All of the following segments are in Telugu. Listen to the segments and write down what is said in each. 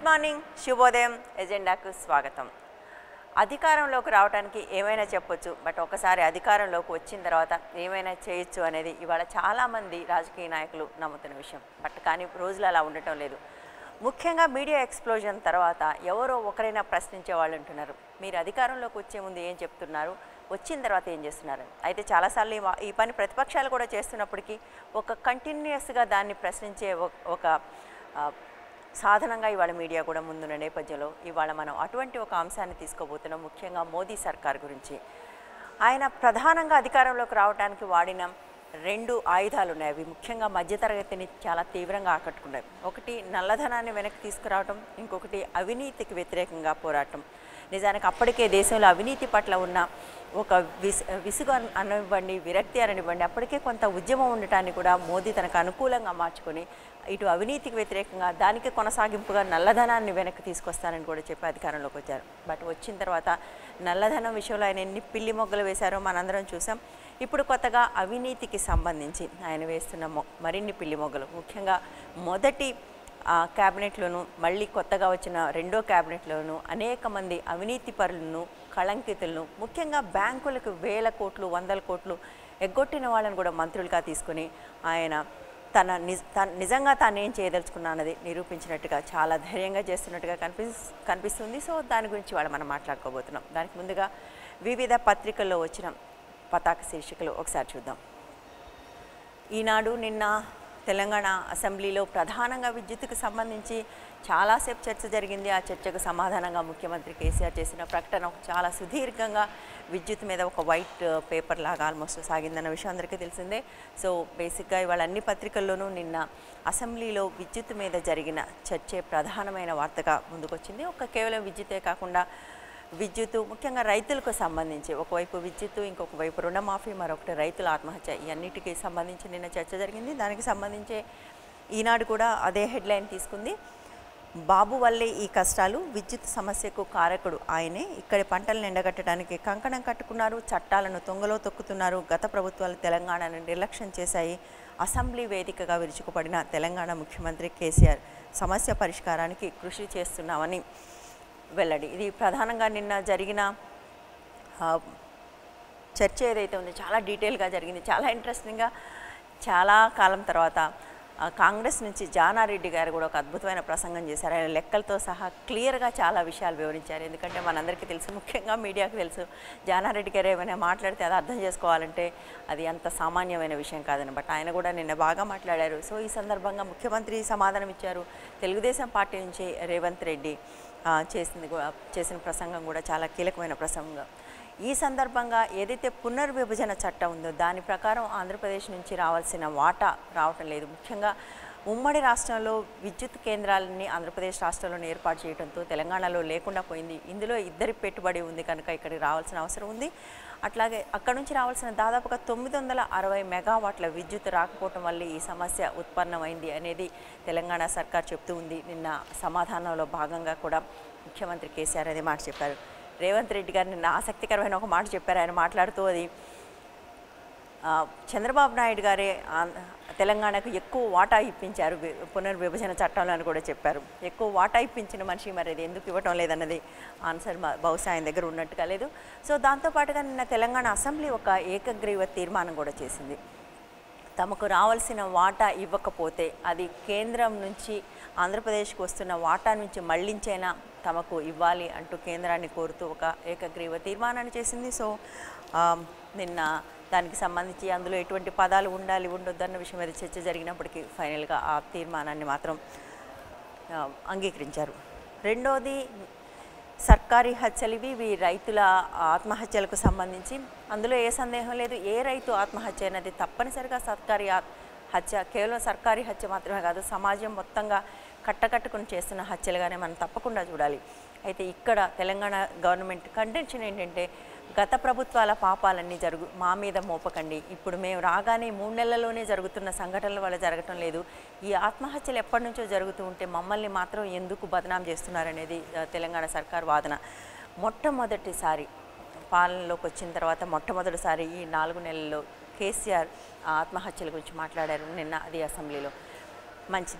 గుడ్ మార్నింగ్ శుభోదయం ఎజెండాకు స్వాగతం అధికారంలోకి రావడానికి ఏమైనా చెప్పొచ్చు బట్ ఒకసారి అధికారంలోకి వచ్చిన తర్వాత ఏమైనా చేయొచ్చు అనేది ఇవాళ చాలామంది రాజకీయ నాయకులు నమ్ముతున్న విషయం బట్ కానీ రోజులు అలా ఉండటం లేదు ముఖ్యంగా మీడియా ఎక్స్ప్లోజన్ తర్వాత ఎవరో ఒకరైనా ప్రశ్నించే వాళ్ళు ఉంటున్నారు మీరు అధికారంలోకి వచ్చే ముందు ఏం చెప్తున్నారు వచ్చిన తర్వాత ఏం చేస్తున్నారు అయితే చాలాసార్లు ఈ వా- ఈ పని ప్రతిపక్షాలు కూడా చేస్తున్నప్పటికీ ఒక కంటిన్యూస్గా దాన్ని ప్రశ్నించే ఒక- ఒక ఆ, సాధనంగా ఇవాళ మీడియా కూడా ముందున్న నేపథ్యంలో ఇవాళ మనం అటువంటి ఒక అంశాన్ని తీసుకోబోతున్నాం ముఖ్యంగా మోదీ సర్కార్ గురించి ఆయన ప్రధానంగా అధికారంలోకి రావడానికి వాడిన రెండు ఆయుధాలు ఉన్నాయి అవి ముఖ్యంగా మధ్యతరగతిని చాలా తీవ్రంగా ఆకట్టుకున్నాయి ఒకటి నల్లధనాన్ని వెనక్కి తీసుకురావటం ఇంకొకటి అవినీతికి వ్యతిరేకంగా పోరాటం నిజానికి అప్పటికే దేశంలో అవినీతి పట్ల ఉన్న ఒక విస్ విసుగు అన్- అననివ్వండి విరక్తి అననివ్వండి అప్పటికే కొంత ఉద్యమం ఉండటాన్ని కూడా మోదీ తనకు అనుకూలంగా మార్చుకొని ఇటు అవినీతికి వ్యతిరేకంగా దానికి కొనసాగింపుగా నల్లధనాన్ని వెనక్కి తీసుకొస్తానని కూడా చెప్పి అధికారంలోకి వచ్చారు బట్ వచ్చిన తర్వాత నల్లధనం విషయంలో ఆయన ఎన్ని పిల్లి మొగ్గలు వేశారో మనందరం చూసాం ఇప్పుడు కొత్తగా అవినీతికి సంబంధించి ఆయన వేస్తున్న మొ- మరిన్ని పిల్లి మొగ్గలు ముఖ్యంగా మొదటి ఆ క్యాబినెట్లోను మళ్ళీ కొత్తగా వచ్చిన రెండో క్యాబినెట్లోను అనేక మంది అవినీతి పరులను కళంకితులను ముఖ్యంగా బ్యాంకులకు వేల కోట్లు వందల కోట్లు ఎగ్గొట్టిన వాళ్ళని కూడా మంత్రులుగా తీసుకొని ఆయన తన నిజ తన నిజంగా తాను ఏం చేయదలుచుకున్నా అన్నది నిరూపించినట్టుగా చాలా ధైర్యంగా చేస్తున్నట్టుగా కనిపిస్ కనిపిస్తుంది సో దాని గురించి వాళ్ళు మనం మాట్లాడుకోబోతున్నాం దానికి ముందుగా వివిధ పత్రికల్లో వచ్చిన పతాక శీర్షికలు ఒకసారి చూద్దాం ఈనాడు నిన్న తెలంగాణ అసెంబ్లీలో ప్రధానంగా విద్యుత్తుకు సంబంధించి చాలాసేపు చర్చ జరిగింది ఆ చర్చకు సమాధానంగా ముఖ్యమంత్రి కేసీఆర్ చేసిన ప్రకటన చాలా సుదీర్ఘంగా విద్యుత్ మీద ఒక వైట్ పేపర్ లాగా ఆల్మోస్ట్ సాగిందన్న విషయం అందరికీ తెలిసిందే సో బేసిక్గా ఇవాళ అన్ని పత్రికల్లోనూ నిన్న అసెంబ్లీలో విద్యుత్ మీద జరిగిన చర్చే ప్రధానమైన వార్తగా ముందుకొచ్చింది ఒక కేవలం విద్యుతే కాకుండా విద్యుత్తు ముఖ్యంగా రైతులకు సంబంధించి ఒకవైపు విద్యుత్తు ఇంకొక వైపు రుణమాఫీ మరొకటి రైతుల ఆత్మహత్య ఈ అన్నిటికీ సంబంధించి నిన్న చర్చ జరిగింది దానికి సంబంధించి ఈనాడు కూడా అదే హెడ్లైన్ తీసుకుంది బాబు వల్లే ఈ కష్టాలు విద్యుత్ సమస్యకు కారకుడు ఆయనే ఇక్కడి పంటలను ఎండగట్టడానికి కంకణం కట్టుకున్నారు చట్టాలను తొంగలో తొక్కుతున్నారు గత ప్రభుత్వాలు తెలంగాణను నిర్లక్ష్యం చేశాయి అసెంబ్లీ వేదికగా విరుచుకుపడిన తెలంగాణ ముఖ్యమంత్రి కేసీఆర్ సమస్య పరిష్కారానికి కృషి చేస్తున్నామని వెల్లడి ఇది ప్రధానంగా నిన్న జరిగిన ఆ, చర్చ ఏదైతే ఉందో చాలా డీటెయిల్గా జరిగింది చాలా ఇంట్రెస్టింగ్గా చాలా కాలం తర్వాత ఆ, కాంగ్రెస్ నుంచి జానారెడ్డి గారు కూడా ఒక అద్భుతమైన ప్రసంగం చేశారు ఆయన లెక్కలతో సహా క్లియర్గా చాలా విషయాలు వివరించారు ఎందుకంటే మనందరికీ తెలుసు ముఖ్యంగా మీడియాకు తెలుసు జానారెడ్డి గారు ఏమైనా మాట్లాడితే అది అర్థం చేసుకోవాలంటే అది అంత సామాన్యమైన విషయం కాదని బట్ ఆయన కూడా నిన్న బాగా మాట్లాడారు సో ఈ సందర్భంగా ముఖ్యమంత్రి సమాధానం ఇచ్చారు తెలుగుదేశం పార్టీ నుంచి రేవంత్ రెడ్డి ఆ, చేసింది కూడా చేసిన ప్రసంగం కూడా చాలా కీలకమైన ప్రసంగం ఈ సందర్భంగా ఏదైతే పునర్విభజన చట్టం ఉందో దాని ప్రకారం ఆంధ్రప్రదేశ్ నుంచి రావాల్సిన వాటా రావటం లేదు ముఖ్యంగా ఉమ్మడి రాష్ట్రంలో విద్యుత్ కేంద్రాలని ఆంధ్రప్రదేశ్ రాష్ట్రంలో ఏర్పాటు చేయడంతో తెలంగాణలో లేకుండా పోయింది ఇందులో ఇద్దరి పెట్టుబడి ఉంది కనుక ఇక్కడికి రావాల్సిన అవసరం ఉంది అట్లాగే అక్కడ నుంచి రావాల్సిన దాదాపుగా తొమ్మిది వందల అరవై మెగావాట్ల విద్యుత్ రాకపోవటం వల్ల ఈ సమస్య ఉత్పన్నమైంది అనేది తెలంగాణ సర్కార్ చెప్తూ ఉంది నిన్న సమాధానంలో భాగంగా కూడా ముఖ్యమంత్రి కేసీఆర్ అదే మాట చెప్పారు రేవంత్ రెడ్డి గారు నిన్న ఆసక్తికరమైన ఒక మాట చెప్పారు ఆయన మాట్లాడుతూ అది ఆ, చంద్రబాబు నాయుడు గారే ఆంధ్ర- తెలంగాణకు ఎక్కువ వాటా ఇప్పించారు వి- పునర్విభజన చట్టంలో అని కూడా చెప్పారు ఎక్కువ వాటా ఇప్పించిన మనిషి మరి అది ఎందుకు ఇవ్వటం లేదన్నది ఆన్సర్ మా- బహుశా ఆయన దగ్గర ఉన్నట్టుగా లేదు సో దాంతోపాటుగా నిన్న తెలంగాణ అసెంబ్లీ ఒక ఏకగ్రీవ తీర్మానం కూడా చేసింది తమకు రావాల్సిన వాటా ఇవ్వకపోతే అది కేంద్రం నుంచి ఆంధ్రప్రదేశ్కి వస్తున్న వాటా నుంచి మళ్లించైనా తమకు ఇవ్వాలి అంటూ కేంద్రాన్ని కోరుతూ ఒక ఏకగ్రీవ తీర్మానాన్ని చేసింది సో ఆ, నిన్న దానికి సంబంధించి అందులో ఎటువంటి పదాలు ఉండాలి ఉండొద్దు అన్న విషయం మీద చర్చ జరిగినప్పటికీ ఫైనల్గా ఆ తీర్మానాన్ని మాత్రం ఆ, అంగీకరించారు రెండోది సర్కారీ హత్యలు ఇవి ఇవి రైతుల ఆత్మహత్యలకు సంబంధించి అందులో ఏ సందేహం లేదు ఏ రైతు ఆత్మహత్య అనేది తప్పనిసరిగా సర్కారీ ఆత్- హత్య కేవలం సర్కారీ హత్య మాత్రమే కాదు సమాజం మొత్తంగా కట్టకట్టుకుని చేస్తున్న హత్యలుగానే మనం తప్పకుండా చూడాలి అయితే ఇక్కడ తెలంగాణ గవర్నమెంట్ కంటెన్షన్ ఏంటంటే గత ప్రభుత్వాల పాపాలన్నీ జరుగు మా మీద మోపకండి ఇప్పుడు మేము రాగానే మూడు నెలల్లోనే జరుగుతున్న సంఘటనల వల్ల జరగటం లేదు ఈ ఆత్మహత్యలు ఎప్పటి నుంచో జరుగుతూ ఉంటే మమ్మల్ని మాత్రం ఎందుకు బదనాం చేస్తున్నారనేది ఆ, తెలంగాణ సర్కార్ వాదన మొట్టమొదటిసారి పాలనలోకి వచ్చిన తర్వాత మొట్టమొదటిసారి ఈ నాలుగు నెలల్లో కేసీఆర్ ఆ ఆత్మహత్యల గురించి మాట్లాడారు నిన్న అది అసెంబ్లీలో మంచిదే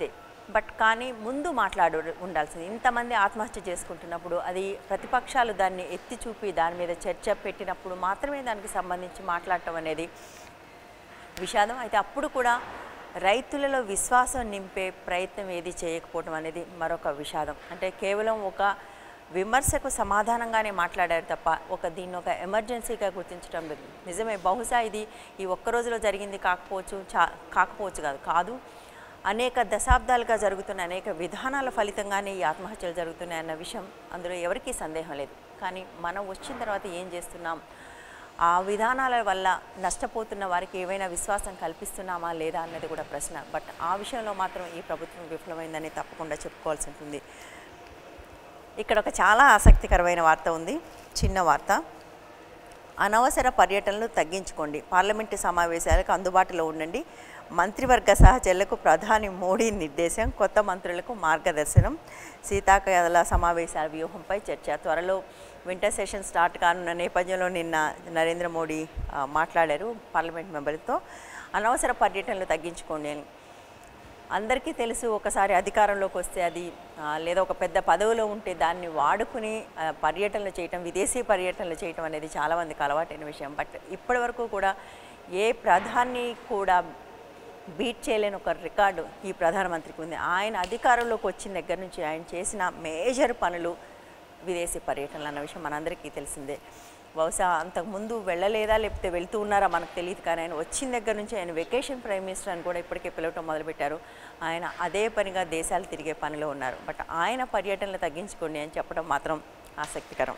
బట్ కానీ ముందు మాట్లాడు ఉండాల్సింది ఇంతమంది ఆత్మహత్య చేసుకుంటున్నప్పుడు అది ప్రతిపక్షాలు దాన్ని ఎత్తి చూపి దాని మీద చర్చ పెట్టినప్పుడు మాత్రమే దానికి సంబంధించి మాట్లాడటం అనేది విషాదం అయితే అప్పుడు కూడా రైతులలో విశ్వాసం నింపే ప్రయత్నం ఏది చేయకపోవడం అనేది మరొక విషాదం అంటే కేవలం ఒక విమర్శకు సమాధానంగానే మాట్లాడారు తప్ప ఒక దీన్ని ఒక ఎమర్జెన్సీగా గుర్తించడం లేదు నిజమే బహుశా ఇది ఈ ఒక్క రోజులో జరిగింది కాకపోవచ్చు చా కాకపోవచ్చు కాదు కాదు అనేక దశాబ్దాలుగా జరుగుతున్న అనేక విధానాల ఫలితంగానే ఈ ఆత్మహత్యలు జరుగుతున్నాయి అన్న విషయం అందులో ఎవరికీ సందేహం లేదు కానీ మనం వచ్చిన తర్వాత ఏం చేస్తున్నాం ఆ విధానాల వల్ల నష్టపోతున్న వారికి ఏవైనా విశ్వాసం కల్పిస్తున్నామా లేదా అన్నది కూడా ప్రశ్న బట్ ఆ విషయంలో మాత్రం ఈ ప్రభుత్వం విఫలమైందని తప్పకుండా చెప్పుకోవాల్సి ఉంటుంది ఇక్కడ ఒక చాలా ఆసక్తికరమైన వార్త ఉంది చిన్న వార్త అనవసర పర్యటనలు తగ్గించుకోండి పార్లమెంటు సమావేశాలకు అందుబాటులో ఉండండి మంత్రివర్గ సహచరులకు ప్రధాని మోడీ నిర్దేశం కొత్త మంత్రులకు మార్గదర్శనం శీతాకాల సమావేశాల వ్యూహంపై చర్చ త్వరలో వింటర్ సెషన్ స్టార్ట్ కానున్న నేపథ్యంలో నిన్న నరేంద్ర మోడీ ఆ, మాట్లాడారు పార్లమెంట్ మెంబర్లతో అనవసర పర్యటనలు తగ్గించుకోండి అని అందరికీ తెలుసు ఒకసారి అధికారంలోకి వస్తే అది ఆ, లేదా ఒక పెద్ద పదవిలో ఉంటే దాన్ని వాడుకుని ఆ, పర్యటనలు చేయటం విదేశీ పర్యటనలు చేయటం అనేది చాలామందికి అలవాటైన విషయం బట్ ఇప్పటి వరకు కూడా ఏ ప్రధాని కూడా బీట్ చేయలేని ఒక రికార్డు ఈ ప్రధానమంత్రికి ఉంది ఆయన అధికారంలోకి వచ్చిన దగ్గర నుంచి ఆయన చేసిన మేజర్ పనులు విదేశీ పర్యటనలు అన్న విషయం మనందరికీ తెలిసిందే బహుశా అంతకుముందు వెళ్ళలేదా లేకపోతే వెళ్తూ ఉన్నారా మనకు తెలియదు కానీ ఆయన వచ్చిన దగ్గర నుంచి ఆయన వెకేషన్ ప్రైమ్ మినిస్టర్ అని కూడా ఇప్పటికే పిలవటం మొదలుపెట్టారు ఆయన అదే పనిగా దేశాలు తిరిగే పనిలో ఉన్నారు బట్ ఆయన పర్యటనలు తగ్గించుకోండి అని చెప్పడం మాత్రం ఆసక్తికరం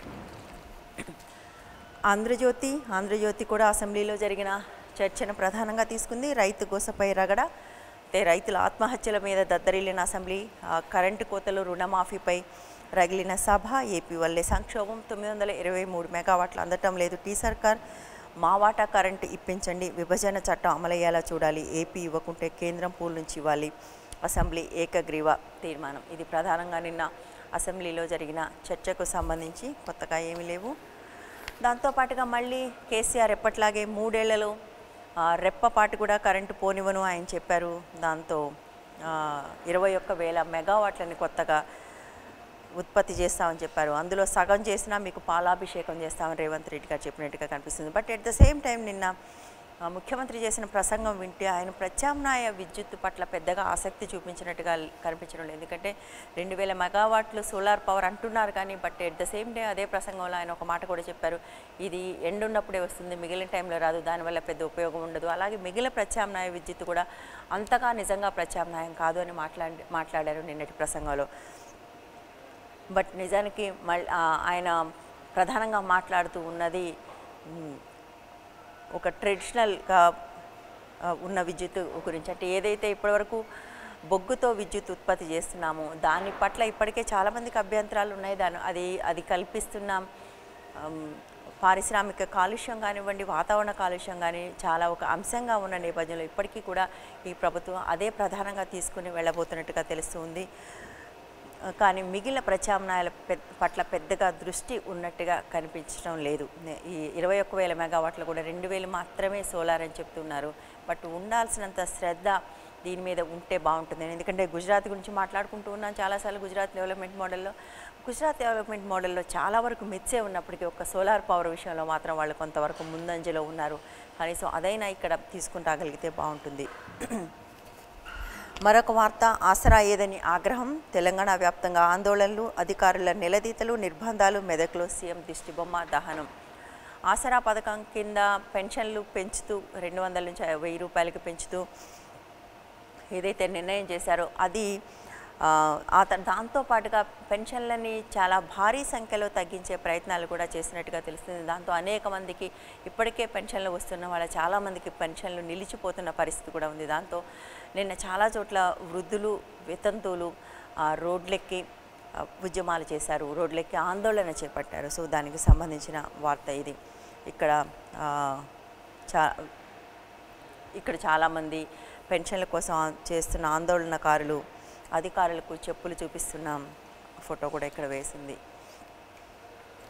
ఆంధ్రజ్యోతి ఆంధ్రజ్యోతి కూడా అసెంబ్లీలో జరిగిన చర్చను ప్రధానంగా తీసుకుంది రైతు గోసపై రగడ అయితే రైతుల ఆత్మహత్యల మీద దద్దరిల్లిన అసెంబ్లీ ఆ, కరెంటు కోతలు రుణమాఫీపై రగిలిన సభ ఏపీ వల్లే సంక్షోభం తొమ్మిది వందల ఇరవై మూడు మెగావాట్లు అందటం లేదు టీ సర్కార్ మా వాటా కరెంటు ఇప్పించండి విభజన చట్టం అమలయ్యేలా చూడాలి ఏపీ ఇవ్వకుంటే కేంద్రం పూల్ నుంచి ఇవ్వాలి అసెంబ్లీ ఏకగ్రీవ తీర్మానం ఇది ప్రధానంగా నిన్న అసెంబ్లీలో జరిగిన చర్చకు సంబంధించి కొత్తగా ఏమీ లేవు దాంతోపాటుగా మళ్ళీ కేసీఆర్ ఎప్పట్లాగే మూడేళ్లలో ఆ, రెప్పపాటు కూడా కరెంటు పోనివ్వను ఆయన చెప్పారు దాంతో ఆ, ఇరవై ఒక్క వేల మెగావాట్లని కొత్తగా ఉత్పత్తి చేస్తామని చెప్పారు అందులో సగం చేసినా మీకు పాలాభిషేకం చేస్తామని రేవంత్ రెడ్డి గారు చెప్పినట్టుగా కనిపిస్తుంది but at the same time నిన్న ఆ, ముఖ్యమంత్రి చేసిన ప్రసంగం వింటే ఆయన ప్రత్యామ్నాయ విద్యుత్ పట్ల పెద్దగా ఆసక్తి చూపించినట్టుగా కనిపించడం లేదు ఎందుకంటే రెండు వేల మెగావాట్లు సోలార్ పవర్ అంటున్నారు కానీ but at the same day అదే ప్రసంగంలో ఆయన ఒక మాట కూడా చెప్పారు ఇది ఎండ్ ఉన్నప్పుడే వస్తుంది మిగిలిన టైంలో రాదు దానివల్ల పెద్ద ఉపయోగం ఉండదు అలాగే మిగిలిన ప్రత్యామ్నాయ విద్యుత్ కూడా అంతగా నిజంగా ప్రత్యామ్నాయం కాదు అని మాట్లాడి మాట్లాడారు నిన్నటి ప్రసంగంలో బట్ నిజానికి మళ్ళీ ఆయన ప్రధానంగా మాట్లాడుతూ ఉన్నది మ్, ఒక ట్రెడిషనల్గా ఉన్న విద్యుత్ గురించి అంటే ఏదైతే ఇప్పటివరకు బొగ్గుతో విద్యుత్ ఉత్పత్తి చేస్తున్నామో దాని పట్ల ఇప్పటికే చాలామందికి అభ్యంతరాలు ఉన్నాయి దాని అది అది కల్పిస్తున్న ఆమ్, పారిశ్రామిక కాలుష్యం కానివ్వండి వాతావరణ కాలుష్యం కానీ చాలా ఒక అంశంగా ఉన్న నేపథ్యంలో ఇప్పటికీ కూడా ఈ ప్రభుత్వం అదే ప్రధానంగా తీసుకుని వెళ్ళబోతున్నట్టుగా తెలుస్తుంది కానీ మిగిలిన ప్రత్యామ్నాయాల పె- పట్ల పెద్దగా దృష్టి ఉన్నట్టుగా కనిపించడం లేదు నే- ఈ ఇరవై ఒక్క వేల మెగావాట్లు కూడా రెండు వేలు మాత్రమే సోలార్ అని చెప్తున్నారు బట్ ఉండాల్సినంత శ్రద్ధ దీని మీద ఉంటే బాగుంటుంది ఎందుకంటే గుజరాత్ గురించి మాట్లాడుకుంటూ ఉన్నాం చాలాసార్లు గుజరాత్ డెవలప్మెంట్ మోడల్లో గుజరాత్ డెవలప్మెంట్ మోడల్లో చాలా వరకు మిచ్చే ఉన్నప్పటికీ ఒక సోలార్ పవర్ విషయంలో మాత్రం వాళ్ళు కొంతవరకు ముందంజలో ఉన్నారు కనీసం అదైనా ఇక్కడ తీసుకుని రాగలిగితే బాగుంటుంది మరొక వార్త ఆసరా ఏదని ఆగ్రహం తెలంగాణ వ్యాప్తంగా ఆందోళనలు అధికారుల నిలదీతలు నిర్బంధాలు మెదక్లో సీఎం దిష్టిబొమ్మ దహనం ఆసరా పథకం కింద పెన్షన్లు పెంచుతూ రెండు వందల నుంచి వెయ్యి రూపాయలకి పెంచుతూ ఏదైతే నిర్ణయం చేశారో అది ఆ, ఆ త- దాంతో పాటుగా పెన్షన్లని చాలా భారీ సంఖ్యలో తగ్గించే ప్రయత్నాలు కూడా చేసినట్టుగా తెలుస్తుంది దాంతో అనేక మందికి ఇప్పటికే పెన్షన్లు వస్తున్న వాళ్ళ చాలామందికి పెన్షన్లు నిలిచిపోతున్న పరిస్థితి కూడా ఉంది దాంతో నిన్న చాలా చోట్ల వృద్ధులు వితంతువులు ఆ, రోడ్లెక్కి ఆ, ఉద్యమాలు చేశారు రోడ్లెక్కి ఆందోళన చేపట్టారు సో దానికి సంబంధించిన వార్త ఇది ఇక్కడ ఆ, చా ఇక్కడ చాలామంది పెన్షన్ల కోసం ఆ- చేస్తున్న ఆందోళనకారులు అధికారులకు చెప్పులు చూపిస్తున్న ఫోటో కూడా ఇక్కడ వేసింది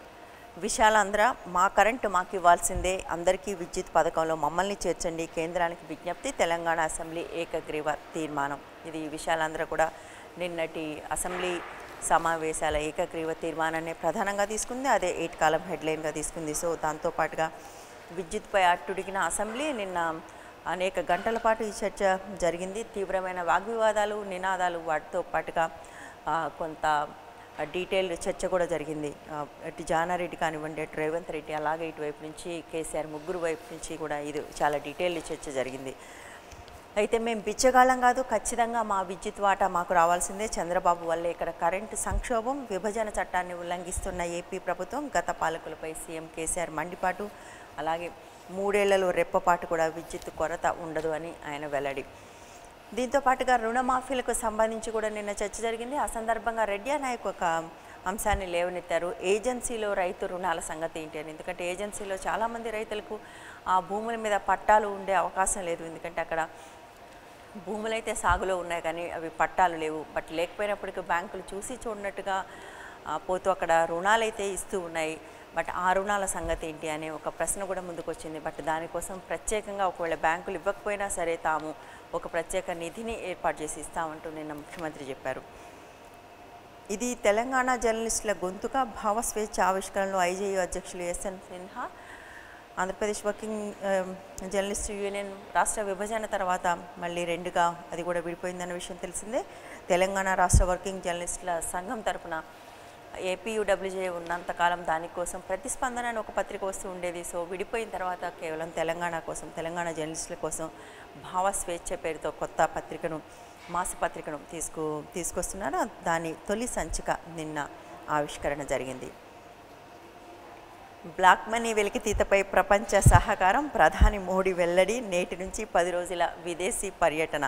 విశాలాంధ్ర మా కరెంటు మాకు ఇవ్వాల్సిందే అందరికీ విద్యుత్ పథకంలో మమ్మల్ని చేర్చండి కేంద్రానికి విజ్ఞప్తి తెలంగాణ అసెంబ్లీ ఏకగ్రీవ తీర్మానం ఇది విశాలాంధ్ర కూడా నిన్నటి అసెంబ్లీ సమావేశాల ఏకగ్రీవ తీర్మానాన్ని ప్రధానంగా తీసుకుంది అదే ఎయిట్ కాలం హెడ్లైన్గా తీసుకుంది సో దాంతోపాటుగా విద్యుత్పై అట్టుడిగిన అసెంబ్లీ నిన్న అనేక గంటల పాటు ఈ చర్చ జరిగింది తీవ్రమైన వాగ్వివాదాలు నినాదాలు వాటితో పాటుగా ఆ, కొంత డీటెయిల్డ్ చర్చ కూడా జరిగింది ఆ, అటు జానారెడ్డి కానివ్వండి అటు రేవంత్ రెడ్డి అలాగే ఇటువైపు నుంచి కేసీఆర్ ముగ్గురు వైపు నుంచి కూడా ఇది చాలా డీటెయిల్డ్ చర్చ జరిగింది అయితే మేము బిచ్చగాళ్ళం కాదు ఖచ్చితంగా మా విద్యుత్ వాటా మాకు రావాల్సిందే చంద్రబాబు వల్లే ఇక్కడ కరెంటు సంక్షోభం విభజన చట్టాన్ని ఉల్లంఘిస్తున్న ఏపీ ప్రభుత్వం గత పాలకులపై సీఎం కేసీఆర్ మండిపాటు అలాగే మూడేళ్లలో రెప్పపాటు కూడా విద్యుత్ కొరత ఉండదు అని ఆయన వెల్లడి దీంతో పాటుగా రుణమాఫీలకు సంబంధించి కూడా నిన్న చర్చ జరిగింది ఆ సందర్భంగా రెడ్డి నాయక్ ఒక అంశాన్ని లేవనెత్తారు ఏజెన్సీలో రైతు రుణాల సంగతి ఏంటి అని ఎందుకంటే ఏజెన్సీలో చాలామంది రైతులకు ఆ భూముల మీద పట్టాలు ఉండే అవకాశం లేదు ఎందుకంటే అక్కడ భూములు అయితే సాగులో ఉన్నాయి కానీ అవి పట్టాలు లేవు బట్ లేకపోయినప్పటికీ బ్యాంకులు చూసి చూడనట్టుగా ఆ, పోతూ అక్కడ రుణాలు అయితే ఇస్తూ ఉన్నాయి బట్ ఆ రుణాల సంగతి ఏంటి అనే ఒక ప్రశ్న కూడా ముందుకు వచ్చింది బట్ దానికోసం ప్రత్యేకంగా ఒకవేళ బ్యాంకులు ఇవ్వకపోయినా సరే తాము ఒక ప్రత్యేక నిధిని ఏర్పాటు చేసి ఇస్తామంటూ నిన్న ముఖ్యమంత్రి చెప్పారు ఇది తెలంగాణ జర్నలిస్టుల గొంతుక భావస్వేచ్ఛ ఆవిష్కరణలో ఐజేయు అధ్యక్షులు SN Sinha Andhra Pradesh working uh, journalist union రాష్ట్ర విభజన తర్వాత మళ్ళీ రెండుగా అది కూడా విడిపోయిందన్న విషయం తెలిసిందే తెలంగాణ రాష్ట్ర వర్కింగ్ జర్నలిస్టుల సంఘం తరపున ఏపీయూడబ్ల్యూజే ఉన్నంతకాలం దానికోసం ప్రతిస్పందన అని ఒక పత్రిక వస్తూ ఉండేది సో విడిపోయిన తర్వాత కేవలం తెలంగాణ కోసం తెలంగాణ జర్నలిస్టుల కోసం భావ స్వేచ్ఛ పేరుతో కొత్త పత్రికను మాస పత్రికను తీసుకు తీసుకొస్తున్నారు దాని తొలి సంచిక నిన్న ఆవిష్కరణ జరిగింది బ్లాక్ మనీ వెలికితీతపై ప్రపంచ సహకారం ప్రధాని మోడీ వెల్లడి నేటి నుంచి పది రోజుల విదేశీ పర్యటన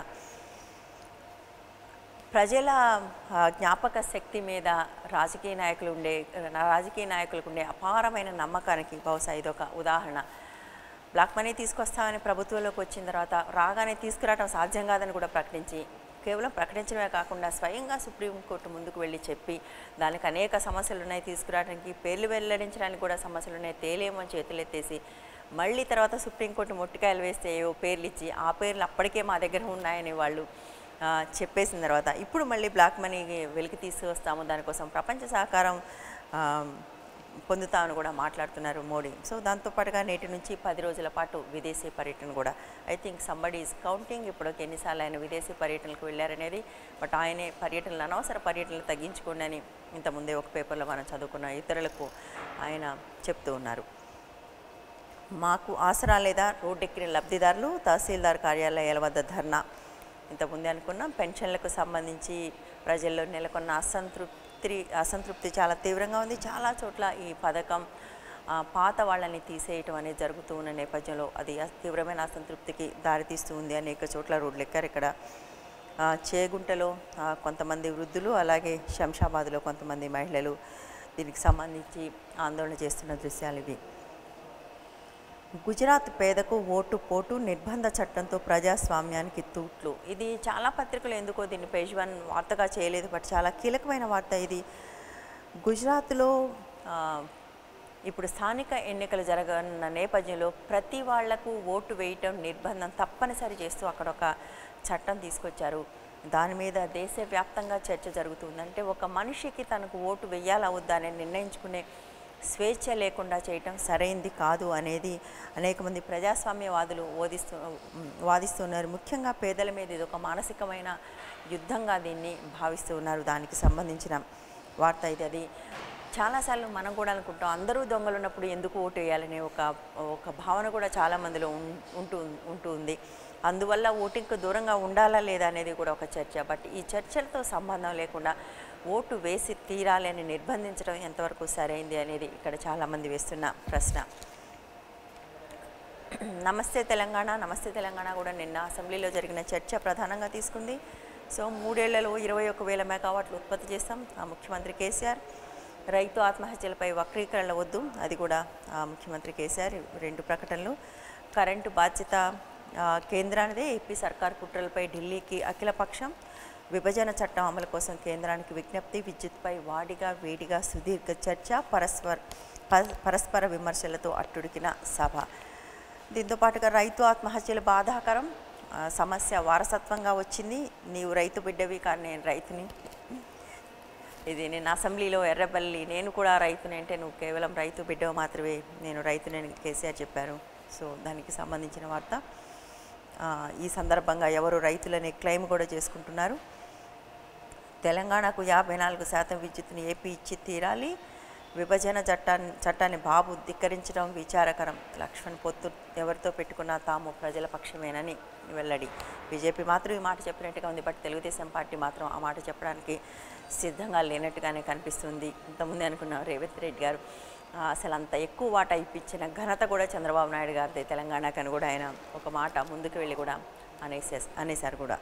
ప్రజల ఆ, జ్ఞాపక శక్తి మీద రాజకీయ నాయకులు ఉండే రాజకీయ నాయకులకు ఉండే అపారమైన నమ్మకానికి బహుశా ఇదొక ఉదాహరణ బ్లాక్ మనీ తీసుకొస్తామని ప్రభుత్వంలోకి వచ్చిన తర్వాత రాగానే తీసుకురావడం సాధ్యం కాదని కూడా ప్రకటించి కేవలం ప్రకటించడమే కాకుండా స్వయంగా సుప్రీంకోర్టు ముందుకు వెళ్ళి చెప్పి దానికి అనేక సమస్యలు ఉన్నాయి తీసుకురావడానికి పేర్లు వెల్లడించడానికి కూడా సమస్యలు ఉన్నాయి తేలేమో చేతులెత్తేసి మళ్ళీ తర్వాత సుప్రీంకోర్టు మొట్టికాయలు వేస్తే ఏవో పేర్లు ఇచ్చి ఆ పేర్లు అప్పటికే మా దగ్గర ఉన్నాయని వాళ్ళు ఆ, చెప్పేసిన తర్వాత ఇప్పుడు మళ్ళీ బ్లాక్ మనీ వెలికి తీసుకొస్తాము దానికోసం ప్రపంచ సహకారం ఆ, పొందుతామని కూడా మాట్లాడుతున్నారు మోడీ సో దాంతోపాటుగా నేటి నుంచి పది రోజుల పాటు విదేశీ పర్యటన కూడా I think somebody is counting ఇప్పుడు ఎన్నిసార్లు ఆయన విదేశీ పర్యటనకు వెళ్ళారనేది బట్ ఆయనే పర్యటనలు అనవసర పర్యటనలు తగ్గించుకోండి అని ఇంతకుముందే ఒక పేపర్లో మనం చదువుకున్న ఇతరులకు ఆయన చెప్తూ ఉన్నారు మాకు ఆసరా లేదా రోడ్డెక్కిన లబ్ధిదారులు తహసీల్దార్ కార్యాలయాల వద్ద ధర్నా ఇంతకుముందే అనుకున్నాం పెన్షన్లకు సంబంధించి ప్రజల్లో నెలకొన్న అసంతృప్తి అసంతృప్తి చాలా తీవ్రంగా ఉంది చాలా చోట్ల ఈ పథకం ఆ, పాత వాళ్ళని తీసేయటం అనేది జరుగుతూ ఉన్న నేపథ్యంలో అది అస్- తీవ్రమైన అసంతృప్తికి దారితీస్తూ ఉంది అనేక చోట్ల రోడ్లు ఎక్కారు ఇక్కడ ఆ, చేగుంటలో ఆ, కొంతమంది వృద్ధులు అలాగే శంషాబాద్లో కొంతమంది మహిళలు దీనికి సంబంధించి ఆందోళన చేస్తున్న దృశ్యాలు ఇవి గుజరాత్ పేదకు ఓటు పోటు నిర్బంధ చట్టంతో ప్రజాస్వామ్యానికి తూట్లు ఇది చాలా పత్రికలు ఎందుకో దీన్ని పేజ్ వన్ వార్తగా చేయలేదు బట్ చాలా కీలకమైన వార్త ఇది గుజరాత్లో ఆ, ఇప్పుడు స్థానిక ఎన్నికలు జరగనున్న నేపథ్యంలో ప్రతి వాళ్లకు ఓటు వేయటం నిర్బంధం తప్పనిసరి చేస్తూ అక్కడ ఒక చట్టం తీసుకొచ్చారు దాని మీద దేశవ్యాప్తంగా చర్చ జరుగుతుంది అంటే ఒక మనిషికి తనకు ఓటు వెయ్యాలా వద్దా అని నిర్ణయించుకునే స్వేచ్ఛ లేకుండా చేయటం సరైంది కాదు అనేది అనేక మంది ప్రజాస్వామ్యవాదులు వాదిస్తూ వాదిస్తున్నారు ముఖ్యంగా పేదల మీద ఇది ఒక మానసికమైన యుద్ధంగా దీన్ని భావిస్తూ ఉన్నారు దానికి సంబంధించిన వార్త ఇది అది చాలాసార్లు మనం కూడా అనుకుంటాం అందరూ దొంగలు ఉన్నప్పుడు ఎందుకు ఓటు వేయాలనే ఒక ఒక భావన కూడా చాలా మందిలో ఉం- ఉంటూ ఉంటూ ఉంది అందువల్ల ఓటింగ్కు దూరంగా ఉండాలా లేదా అనేది కూడా ఒక చర్చ బట్ ఈ చర్చలతో సంబంధం లేకుండా ఓటు వేసి తీరాలి అని నిర్బంధించడం ఎంతవరకు సరైంది అనేది ఇక్కడ చాలామంది వేస్తున్న ప్రశ్న నమస్తే తెలంగాణ నమస్తే తెలంగాణ కూడా నిన్న అసెంబ్లీలో జరిగిన చర్చ ప్రధానంగా తీసుకుంది సో మూడేళ్లలో ఇరవై ఒక వేల మెగావాట్లు ఉత్పత్తి చేస్తాం ఆ ముఖ్యమంత్రి కేసీఆర్ రైతు ఆత్మహత్యలపై వక్రీకరణ వద్దు అది కూడా ఆ ముఖ్యమంత్రి కేసీఆర్ రెండు ప్రకటనలు కరెంటు బాధ్యత ఆ, కేంద్రానిదే ఏపీ సర్కార్ కుట్రలపై ఢిల్లీకి అఖిలపక్షం విభజన చట్టం అమలు కోసం కేంద్రానికి విజ్ఞప్తి విద్యుత్పై వాడిగా వేడిగా సుదీర్ఘ చర్చ పరస్పర్ ప- పరస్పర విమర్శలతో అట్టుడికిన సభ దీంతో పాటుగా రైతు ఆత్మహత్యలు బాధాకరం ఆ, సమస్య వారసత్వంగా వచ్చింది నీవు రైతు బిడ్డవి కానీ నేను రైతుని ఇది నేను అసెంబ్లీలో ఎర్రబల్లి నేను కూడా రైతుని అంటే నువ్వు కేవలం రైతు బిడ్డ మాత్రమే నేను రైతుని అని కేసీఆర్ చెప్పారు సో దానికి సంబంధించిన వార్త ఆ, ఈ సందర్భంగా ఎవరు రైతులని క్లెయిమ్ కూడా చేసుకుంటున్నారు తెలంగాణకు యాభై నాలుగు శాతం విద్యుత్తుని ఏపీ ఇచ్చి తీరాలి విభజన చట్టాన్ని చట్టాన్ని బాబు ధిక్కరించడం విచారకరం లక్ష్మణ్ పొత్తు ఎవరితో పెట్టుకున్నా తాము ప్రజల పక్షమేనని వెల్లడి బీజేపీ మాత్రం ఈ మాట చెప్పినట్టుగా ఉంది బట్ తెలుగుదేశం పార్టీ మాత్రం ఆ మాట చెప్పడానికి సిద్ధంగా లేనట్టుగానే కనిపిస్తుంది ఇంతకుముందే అనుకున్న రేవంత్ రెడ్డి గారు ఆ, అసలు అంత ఎక్కువ వాటా ఇప్పించిన ఘనత కూడా చంద్రబాబు నాయుడు గారిది తెలంగాణకని కూడా ఆయన ఒక మాట ముందుకు వెళ్ళి కూడా అనేసే అనేశారు కూడా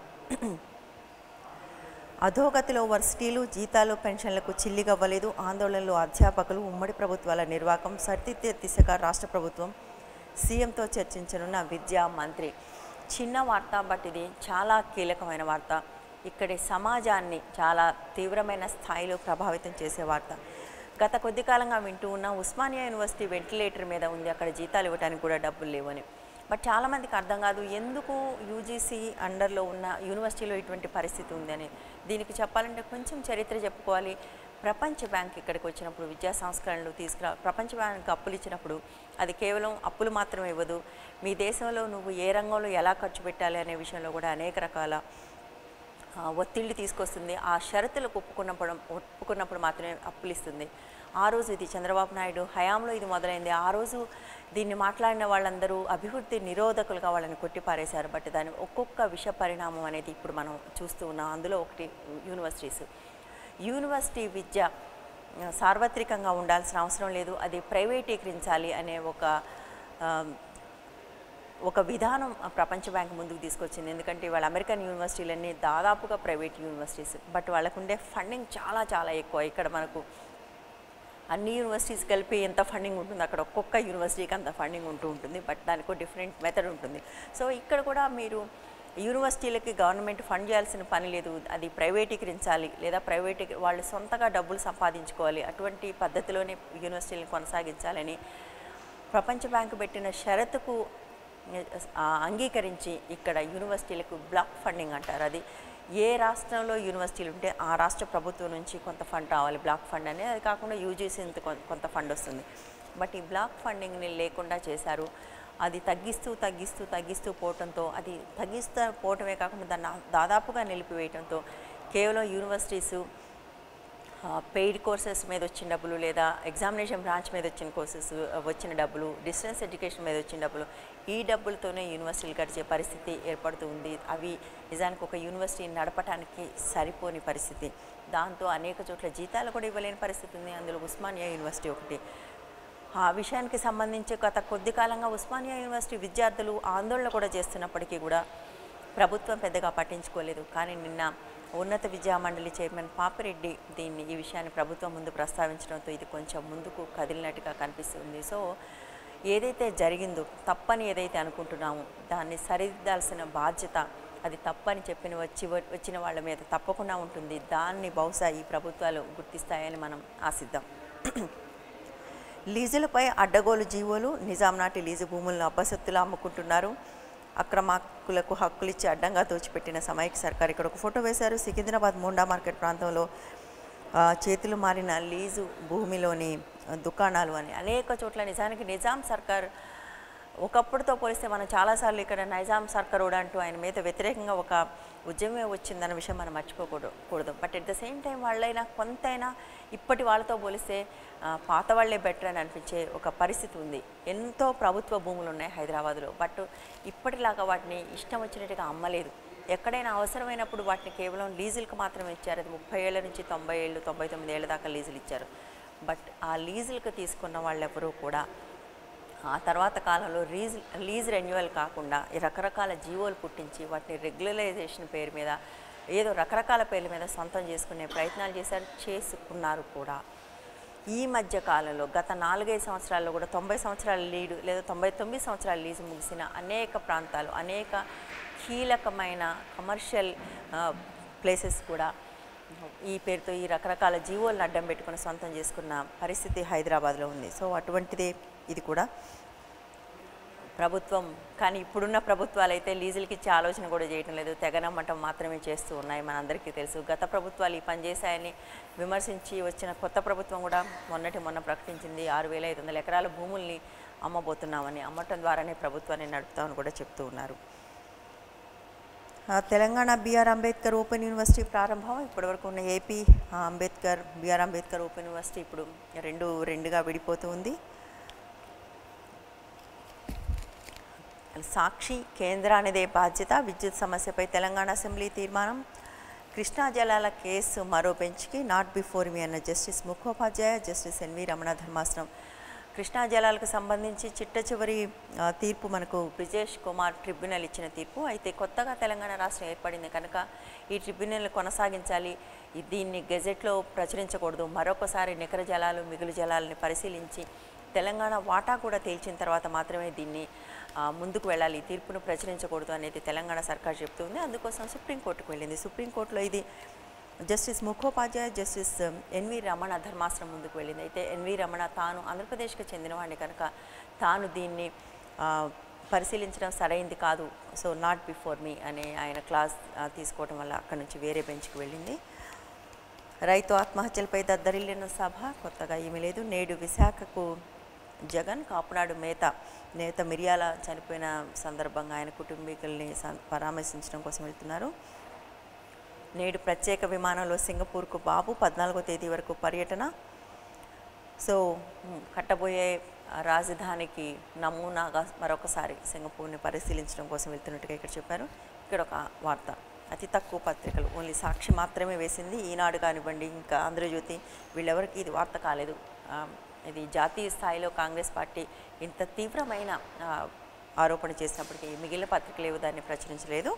అధోగతిలో వర్సిటీలు జీతాలు పెన్షన్లకు చిల్లిగవ్వలేదు ఆందోళనలో అధ్యాపకులు ఉమ్మడి ప్రభుత్వాల నిర్వాహకం సరిదిద్దే దిశగా రాష్ట్ర ప్రభుత్వం సీఎంతో చర్చించనున్న విద్యా మంత్రి చిన్న వార్త బట్ ఇది చాలా కీలకమైన వార్త ఇక్కడి సమాజాన్ని చాలా తీవ్రమైన స్థాయిలో ప్రభావితం చేసే వార్త గత కొద్ది కాలంగా వింటూ ఉన్న ఉస్మానియా యూనివర్సిటీ వెంటిలేటర్ మీద ఉంది అక్కడ జీతాలు ఇవ్వడానికి కూడా డబ్బులు లేవని బట్ చాలామందికి అర్థం కాదు ఎందుకు యూజీసీ అండర్లో ఉన్న యూనివర్సిటీలో ఇటువంటి పరిస్థితి ఉందని దీనికి చెప్పాలంటే కొంచెం చరిత్ర చెప్పుకోవాలి ప్రపంచ బ్యాంక్ ఇక్కడికి వచ్చినప్పుడు విద్యా సంస్కరణలు తీసుకురా ప్రపంచ బ్యాంక్ అప్పులు ఇచ్చినప్పుడు అది కేవలం అప్పులు మాత్రమే ఇవ్వదు మీ దేశంలో నువ్వు ఏ రంగంలో ఎలా ఖర్చు పెట్టాలి అనే విషయంలో కూడా అనేక రకాల ఆ, ఒత్తిళ్ళు తీసుకొస్తుంది ఆ షరతులకు ఒప్పుకున్నప్పుడు ఒప్పుకున్నప్పుడు మాత్రమే అప్పులు ఇస్తుంది ఆ రోజు ఇది చంద్రబాబు నాయుడు హయాంలో ఇది మొదలైంది ఆ రోజు దీన్ని మాట్లాడిన వాళ్ళందరూ అభివృద్ధి నిరోధకులుగా వాళ్ళని కొట్టిపారేశారు బట్ దాని ఒక్కొక్క విష పరిణామం అనేది ఇప్పుడు మనం చూస్తూ ఉన్నాం అందులో ఒకటి యూనివర్సిటీస్ యూనివర్సిటీ విద్య ఆ, సార్వత్రికంగా ఉండాల్సిన అవసరం లేదు అది ప్రైవేటీకరించాలి అనే ఒక ఆ, ఒక విధానం ఆ ప్రపంచ బ్యాంక్ ముందుకు తీసుకొచ్చింది ఎందుకంటే వాళ్ళ అమెరికన్ యూనివర్సిటీలన్నీ దాదాపుగా ప్రైవేట్ యూనివర్సిటీస్ బట్ వాళ్ళకు ఉండే ఫండింగ్ చాలా చాలా ఎక్కువ ఇక్కడ మనకు అన్ని యూనివర్సిటీస్ కలిపి ఎంత ఫండింగ్ ఉంటుంది అక్కడ ఒక్కొక్క యూనివర్సిటీకి అంత ఫండింగ్ ఉంటూ ఉంటుంది బట్ దానికి డిఫరెంట్ మెథడ్ ఉంటుంది సో ఇక్కడ కూడా మీరు యూనివర్సిటీలకి గవర్నమెంట్ ఫండ్ చేయాల్సిన పని లేదు అది ప్రైవేటీకరించాలి లేదా ప్రైవేటీ వాళ్ళు సొంతగా డబ్బులు సంపాదించుకోవాలి అటువంటి పద్ధతిలోనే యూనివర్సిటీలను కొనసాగించాలని ప్రపంచ బ్యాంకు పెట్టిన షరతుకు ఆ, అంగీకరించి ఇక్కడ యూనివర్సిటీలకు బ్లాక్ ఫండింగ్ అంటారు అది ఏ రాష్ట్రంలో యూనివర్సిటీలు ఉంటే ఆ రాష్ట్ర ప్రభుత్వం నుంచి కొంత ఫండ్ రావాలి బ్లాక్ ఫండ్ అనేది అది కాకుండా యూజీసీ నుంచి కొం- కొంత ఫండ్ వస్తుంది బట్ ఈ బ్లాక్ ఫండింగ్ని లేకుండా చేశారు అది తగ్గిస్తూ తగ్గిస్తూ తగ్గిస్తూ పోవటంతో అది తగ్గిస్తూ పోవటమే కాకుండా దాన్ని దాదాపుగా నిలిపివేయటంతో కేవలం యూనివర్సిటీసు పెయిడ్ కోర్సెస్ మీద వచ్చిన డబ్బులు లేదా ఎగ్జామినేషన్ బ్రాంచ్ మీద వచ్చిన కోర్సెస్ వచ్చిన డబ్బులు డిస్టెన్స్ ఎడ్యుకేషన్ మీద వచ్చిన డబ్బులు ఈ డబ్బులతోనే యూనివర్సిటీలు గడిచే పరిస్థితి ఏర్పడుతూ ఉంది అవి నిజానికి ఒక యూనివర్సిటీ నడపడానికి సరిపోని పరిస్థితి దాంతో అనేక చోట్ల జీతాలు కూడా ఇవ్వలేని పరిస్థితి ఉంది అందులో ఉస్మానియా యూనివర్సిటీ ఒకటి ఆ విషయానికి సంబంధించి గత కొద్ది కాలంగా ఉస్మానియా యూనివర్సిటీ విద్యార్థులు ఆందోళన కూడా చేస్తున్నప్పటికీ కూడా ప్రభుత్వం పెద్దగా పట్టించుకోలేదు కానీ నిన్న ఉన్నత విద్యా మండలి చైర్మన్ పాపిరెడ్డి దీన్ని ఈ విషయాన్ని ప్రభుత్వం ముందు ప్రస్తావించడంతో ఇది కొంచెం ముందుకు కదిలినట్టుగా కనిపిస్తుంది సో ఏదైతే జరిగిందో తప్పని ఏదైతే అనుకుంటున్నామో దాన్ని సరిదిద్దాల్సిన బాధ్యత అది తప్పని చెప్పిన వచ్చి వచ్చిన వాళ్ళ మీద తప్పకుండా ఉంటుంది దాన్ని బహుశా ఈ ప్రభుత్వాలు గుర్తిస్తాయని మనం ఆశిద్దాం లీజులపై అడ్డగోలు జీవోలు నిజాం నాటి లీజు భూములను అబ్బసత్తులా అమ్ముకుంటున్నారు అక్రమాకులకు హక్కులు ఇచ్చి అడ్డంగా దోచిపెట్టిన సమైక్య సర్కార్ ఇక్కడ ఒక ఫోటో వేశారు సికింద్రాబాద్ మోండా మార్కెట్ ప్రాంతంలో ఆ, చేతులు మారిన లీజు భూమిలోని ఆ, దుకాణాలు అని అనేక చోట్ల నిజానికి నిజాం సర్కార్ ఒకప్పుడుతో పోలిస్తే మనం చాలాసార్లు ఇక్కడ నైజాం సర్కార్ కూడా అంటూ ఆయన మీద వ్యతిరేకంగా ఒక ఉద్యమమే వచ్చిందన్న విషయం మనం మర్చిపోకూడదు కూడదు but at the same time వాళ్ళైనా కొంతైనా ఇప్పటి వాళ్ళతో పోలిస్తే ఆ, పాత వాళ్ళే బెటర్ అని అనిపించే ఒక పరిస్థితి ఉంది ఎంతో ప్రభుత్వ భూములు ఉన్నాయి హైదరాబాద్లో బట్ ఇప్పటిలాగా వాటిని ఇష్టం వచ్చినట్టుగా అమ్మలేదు ఎక్కడైనా అవసరమైనప్పుడు వాటిని కేవలం లీజులకు మాత్రమే ఇచ్చారు అది ముప్పై ఏళ్ళ నుంచి తొంభై ఏళ్ళు తొంభై తొమ్మిది ఏళ్ళ దాకా లీజులు ఇచ్చారు బట్ ఆ లీజులకు తీసుకున్న వాళ్ళెవరూ కూడా ఆ తర్వాత కాలంలో లీజ్ లీజ్ రెన్యువల్ కాకుండా ఈ రకరకాల జీవోలు పుట్టించి వాటిని రెగ్యులరైజేషన్ పేరు మీద ఏదో రకరకాల పేర్ల మీద సొంతం చేసుకునే ప్రయత్నాలు చేశారు చేసుకున్నారు కూడా ఈ మధ్య కాలంలో గత నాలుగైదు సంవత్సరాల్లో కూడా తొంభై సంవత్సరాల లీడు లేదా తొంభై తొమ్మిది సంవత్సరాల లీజు ముగిసిన అనేక ప్రాంతాలు అనేక కీలకమైన కమర్షియల్ ప్లేసెస్ కూడా ఈ పేరుతో ఈ రకరకాల జీవోలను అడ్డం పెట్టుకుని సొంతం చేసుకున్న పరిస్థితి హైదరాబాద్లో ఉంది సో అటువంటిదే ఇది కూడా ప్రభుత్వం కానీ ఇప్పుడున్న ప్రభుత్వాలు అయితే లీజులకి ఇచ్చే ఆలోచన కూడా చేయటం లేదు తెగనమ్మటం మాత్రమే చేస్తూ ఉన్నాయి మనందరికీ తెలుసు గత ప్రభుత్వాలు ఈ పని చేశాయని విమర్శించి వచ్చిన కొత్త ప్రభుత్వం కూడా మొన్నటి మొన్న ప్రకటించింది ఆరు వేల ఐదు వందల ఎకరాల భూముల్ని అమ్మబోతున్నామని అమ్మటం ద్వారానే ప్రభుత్వాన్ని నడుపుతామని కూడా చెప్తూ ఉన్నారు ఆ, Telangana B R Ambedkar open university ప్రారంభం ఇప్పటివరకు ఉన్న ఏపీ ఆ, Ambedkar B R Ambedkar open university ఇప్పుడు రెండు రెండుగా విడిపోతూ ఉంది సాక్షి కేంద్రానిదే బాధ్యత విద్యుత్ సమస్యపై తెలంగాణ అసెంబ్లీ తీర్మానం కృష్ణా జలాల కేసు మరో బెంచ్కి నాట్ బిఫోర్ మీ అన్న justice Mukhopadhyay justice N V Ramana ధర్మాసనం కృష్ణా జలాలకు సంబంధించి చిట్ట చివరి ఆ, తీర్పు మనకు బ్రిజేష్ కుమార్ ట్రిబ్యునల్ ఇచ్చిన తీర్పు అయితే కొత్తగా తెలంగాణ రాష్ట్రం ఏర్పడింది కనుక ఈ ట్రిబ్యునల్ కొనసాగించాలి ఈ- దీన్ని గెజెట్లో ప్రచురించకూడదు మరొకసారి నికర జలాలు మిగులు జలాలని పరిశీలించి తెలంగాణ వాటా కూడా తేల్చిన తర్వాత మాత్రమే దీన్ని ఆ, ముందుకు వెళ్ళాలి ఈ తీర్పును ప్రచురించకూడదు అనేది తెలంగాణ సర్కార్ చెప్తుంది అందుకోసం సుప్రీంకోర్టుకు వెళ్ళింది సుప్రీంకోర్టులో ఇది justice Mukhopadhyay justice N V Ramana ధర్మాసనం ముందుకు వెళ్ళింది అయితే ఎన్వి రమణ తాను ఆంధ్రప్రదేశ్కి చెందినవాడిని కనుక తాను దీన్ని ఆ, పరిశీలించడం సరైంది కాదు సో నాట్ బిఫోర్ మీ అనే ఆయన క్లాస్ ఆ, తీసుకోవడం వల్ల అక్కడి నుంచి వేరే బెంచ్కి వెళ్ళింది రైతు ఆత్మహత్యలపై దద్దరిల్లిన సభ కొత్తగా ఏమీ లేదు నేడు విశాఖకు జగన్ కాపునాడు మేత నేత మిరియాల చనిపోయిన సందర్భంగా ఆయన కుటుంబీకుల్ని సం- పరామర్శించడం కోసం వెళ్తున్నారు నేడు ప్రత్యేక విమానంలో సింగపూర్కు బాబు పద్నాలుగో తేదీ వరకు పర్యటన సో మ్, కట్టబోయే రాజధానికి నమూనాగా మరొకసారి సింగపూర్ని పరిశీలించడం కోసం వెళ్తున్నట్టుగా ఇక్కడ చెప్పారు ఇక్కడ ఒక వార్త అతి తక్కువ పత్రికలు ఓన్లీ సాక్షి మాత్రమే వేసింది ఈనాడు కానివ్వండి ఇంకా ఆంధ్రజ్యోతి వీళ్ళెవరికి ఇది వార్త కాలేదు ఆ, ఇది జాతీయ స్థాయిలో కాంగ్రెస్ పార్టీ ఇంత తీవ్రమైన ఆ, ఆరోపణ చేసినప్పటికీ మిగిలిన పత్రికలు ఏవో దాన్ని ప్రచురించలేదు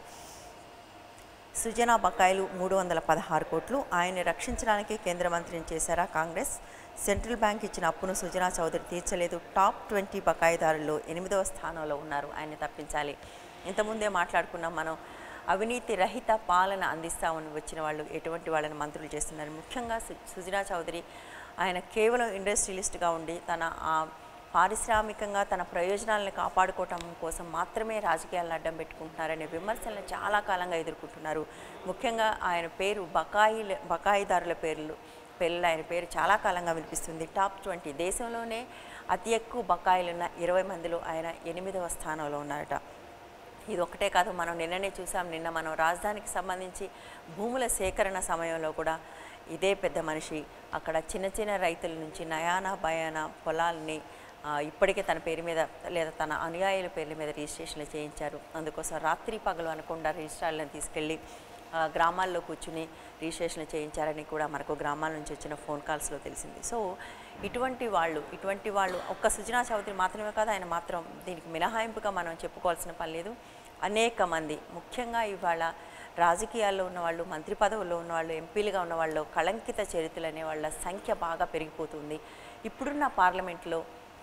సుజనా బకాయిలు మూడు వందల పదహారు కోట్లు ఆయన్ని రక్షించడానికి కేంద్ర మంత్రిని చేశారా కాంగ్రెస్ సెంట్రల్ బ్యాంక్ ఇచ్చిన అప్పును సుజనా చౌదరి తీర్చలేదు టాప్ ట్వంటీ బకాయిదారుల్లో ఎనిమిదవ స్థానంలో ఉన్నారు ఆయన్ని తప్పించాలి ఇంతకుముందే మాట్లాడుకున్నాం మనం అవినీతి రహిత పాలన అందిస్తామని వచ్చిన వాళ్ళు ఎటువంటి వాళ్ళని మంత్రులు చేస్తున్నారు ముఖ్యంగా సు- సుజనా చౌదరి ఆయన కేవలం ఇండస్ట్రియలిస్ట్గా ఉండి తన ఆ పారిశ్రామికంగా తన ప్రయోజనాలను కాపాడుకోవటం కోసం మాత్రమే రాజకీయాలను అడ్డం పెట్టుకుంటున్నారనే విమర్శలను చాలా కాలంగా ఎదుర్కొంటున్నారు ముఖ్యంగా ఆయన పేరు బకాయిల బకాయిదారుల పేర్లు పేర్లు ఆయన పేరు చాలా కాలంగా వినిపిస్తుంది టాప్ ట్వంటీ దేశంలోనే అతి ఎక్కువ బకాయిలున్న ఇరవై మందిలో ఆయన ఎనిమిదవ స్థానంలో ఉన్నారట ఇది ఒకటే కాదు మనం నిన్ననే చూసాం నిన్న మనం రాజధానికి సంబంధించి భూముల సేకరణ సమయంలో కూడా ఇదే పెద్ద మనిషి అక్కడ చిన్న చిన్న రైతుల నుంచి నయానా భయానా పొలాల్ని ఆ, ఇప్పటికే తన పేరు మీద లేదా తన అనుయాయుల పేర్ల మీద రిజిస్ట్రేషన్లు చేయించారు అందుకోసం రాత్రి పగలు అనకుండా రిజిస్ట్రార్లను తీసుకెళ్ళి ఆ, గ్రామాల్లో కూర్చుని రిజిస్ట్రేషన్లు చేయించారని కూడా మనకు గ్రామాల నుంచి వచ్చిన ఫోన్ కాల్స్లో తెలిసింది సో ఇటువంటి వాళ్ళు ఇటువంటి వాళ్ళు ఒక్క సుజనా చౌదరి మాత్రమే కాదు ఆయన మాత్రం దీనికి మినహాయింపుగా మనం చెప్పుకోవాల్సిన పని లేదు అనేక మంది ముఖ్యంగా ఇవాళ రాజకీయాల్లో ఉన్నవాళ్ళు మంత్రి పదవుల్లో ఉన్నవాళ్ళు ఎంపీలుగా ఉన్నవాళ్ళు కళంకిత చరిత్రలు అనే వాళ్ళ సంఖ్య బాగా పెరిగిపోతుంది ఇప్పుడున్న పార్లమెంట్లో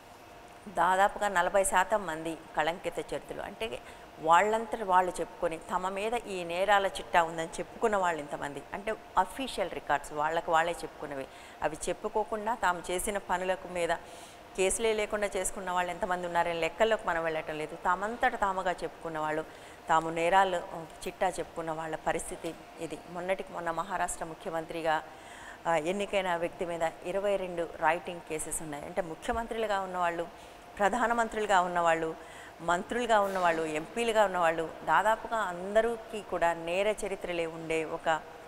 దాదాపుగా నలభై శాతం మంది కళంకిత చరిత్రలు అంటే వాళ్ళంతట వాళ్ళు చెప్పుకొని తమ మీద ఈ నేరాల చిట్టా ఉందని చెప్పుకున్న వాళ్ళు ఇంతమంది అంటే అఫీషియల్ రికార్డ్స్ వాళ్ళకు వాళ్ళే చెప్పుకున్నవి అవి చెప్పుకోకుండా తాము చేసిన పనులకు మీద కేసులే లేకుండా చేసుకున్న వాళ్ళు ఎంతమంది ఉన్నారని లెక్కల్లోకి మనం వెళ్ళటం లేదు తామంతట తాముగా చెప్పుకున్న వాళ్ళు తాము నేరాలు ఉ, చిట్టా చెప్పుకున్న వాళ్ళ పరిస్థితి ఇది మొన్నటికి మొన్న మహారాష్ట్ర ముఖ్యమంత్రిగా ఆ, ఎన్నికైన వ్యక్తి మీద ఇరవై రెండు రైటింగ్ కేసెస్ ఉన్నాయి అంటే ముఖ్యమంత్రులుగా ఉన్నవాళ్ళు ప్రధానమంత్రులుగా ఉన్నవాళ్ళు మంత్రులుగా ఉన్నవాళ్ళు ఎంపీలుగా ఉన్నవాళ్ళు దాదాపుగా అందరికీ కూడా నేర చరిత్రలే ఉండే ఒక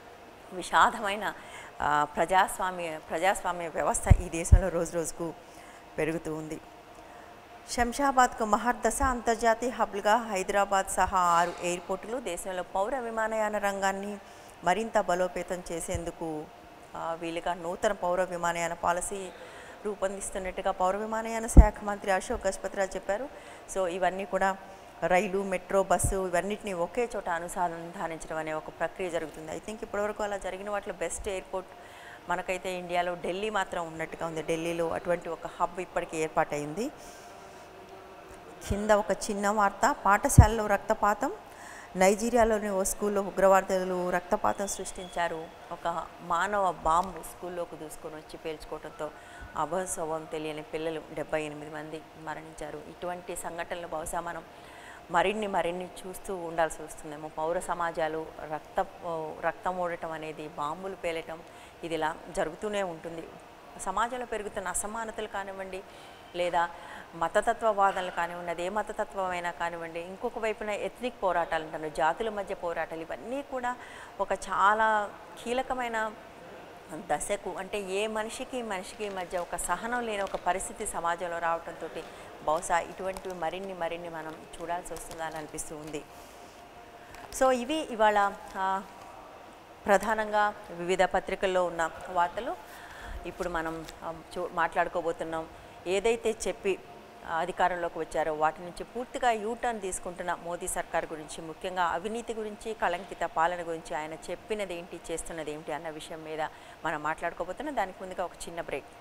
విషాదమైన ఆ, ప్రజాస్వామ్య ప్రజాస్వామ్య వ్యవస్థ ఈ దేశంలో రోజు రోజుకు పెరుగుతూ ఉంది శంషాబాద్కు మహర్దశ అంతర్జాతీయ హబ్లుగా హైదరాబాద్ సహా ఆరు ఎయిర్పోర్టులు దేశంలో పౌర విమానయాన రంగాన్ని మరింత బలోపేతం చేసేందుకు ఆ, వీలుగా నూతన పౌర విమానయాన పాలసీ రూపొందిస్తున్నట్టుగా పౌర విమానయాన శాఖ మంత్రి అశోక్ గజపతిరాజు చెప్పారు సో ఇవన్నీ కూడా రైలు మెట్రో బస్సు ఇవన్నిటిని ఒకే చోట అనుసంధానించడం అనే ఒక ప్రక్రియ జరుగుతుంది ఐ థింక్ ఇప్పటివరకు అలా జరిగిన వాటిలో బెస్ట్ ఎయిర్పోర్ట్ మనకైతే ఇండియాలో ఢిల్లీ మాత్రం ఉన్నట్టుగా ఉంది ఢిల్లీలో అటువంటి ఒక హబ్ ఇప్పటికీ ఏర్పాటైంది కింద ఒక చిన్న వార్త పాఠశాలలో రక్తపాతం నైజీరియాలోని ఓ స్కూల్లో ఉగ్రవాదులు రక్తపాతం సృష్టించారు ఒక మానవ బాంబు స్కూల్లోకి దూసుకొని వచ్చి పేల్చుకోవడంతో అభోత్సవం తెలియని పిల్లలు డెబ్బై ఎనిమిది మంది మరణించారు ఇటువంటి సంఘటనలు బహుశా మనం మరిన్ని మరిన్ని చూస్తూ ఉండాల్సి వస్తుందేమో పౌర సమాజాలు రక్త రక్తం ఓడటం అనేది బాంబులు పేలటం ఇది ఇలా జరుగుతూనే ఉంటుంది సమాజంలో పెరుగుతున్న అసమానతలు కానివ్వండి లేదా మతతత్వవాదనలు కానివ్వండి అదే మతతత్వమైనా కానివ్వండి ఇంకొక వైపున ఎథ్నిక్ పోరాటాలు అంటారు జాతుల మధ్య పోరాటాలు ఇవన్నీ కూడా ఒక చాలా కీలకమైన దశకు అంటే ఏ మనిషికి మనిషికి మధ్య ఒక సహనం లేని ఒక పరిస్థితి సమాజంలో రావడంతో బహుశా ఇటువంటివి మరిన్ని మరిన్ని మనం చూడాల్సి వస్తుందని అనిపిస్తూ ఉంది సో ఇవి ఇవాళ ఆ, ప్రధానంగా వివిధ పత్రికల్లో ఉన్న వార్తలు ఇప్పుడు మనం ఆ, చూ మాట్లాడుకోబోతున్నాం ఏదైతే చెప్పి ఆ, అధికారంలోకి వచ్చారో వాటి నుంచి పూర్తిగా యూటర్న్ తీసుకుంటున్న మోదీ సర్కార్ గురించి ముఖ్యంగా అవినీతి గురించి కళంకిత పాలన గురించి ఆయన చెప్పినది ఏంటి చేస్తున్నది ఏంటి అన్న విషయం మీద మనం మాట్లాడుకోబోతున్నాం దానికి ముందుగా ఒక చిన్న బ్రేక్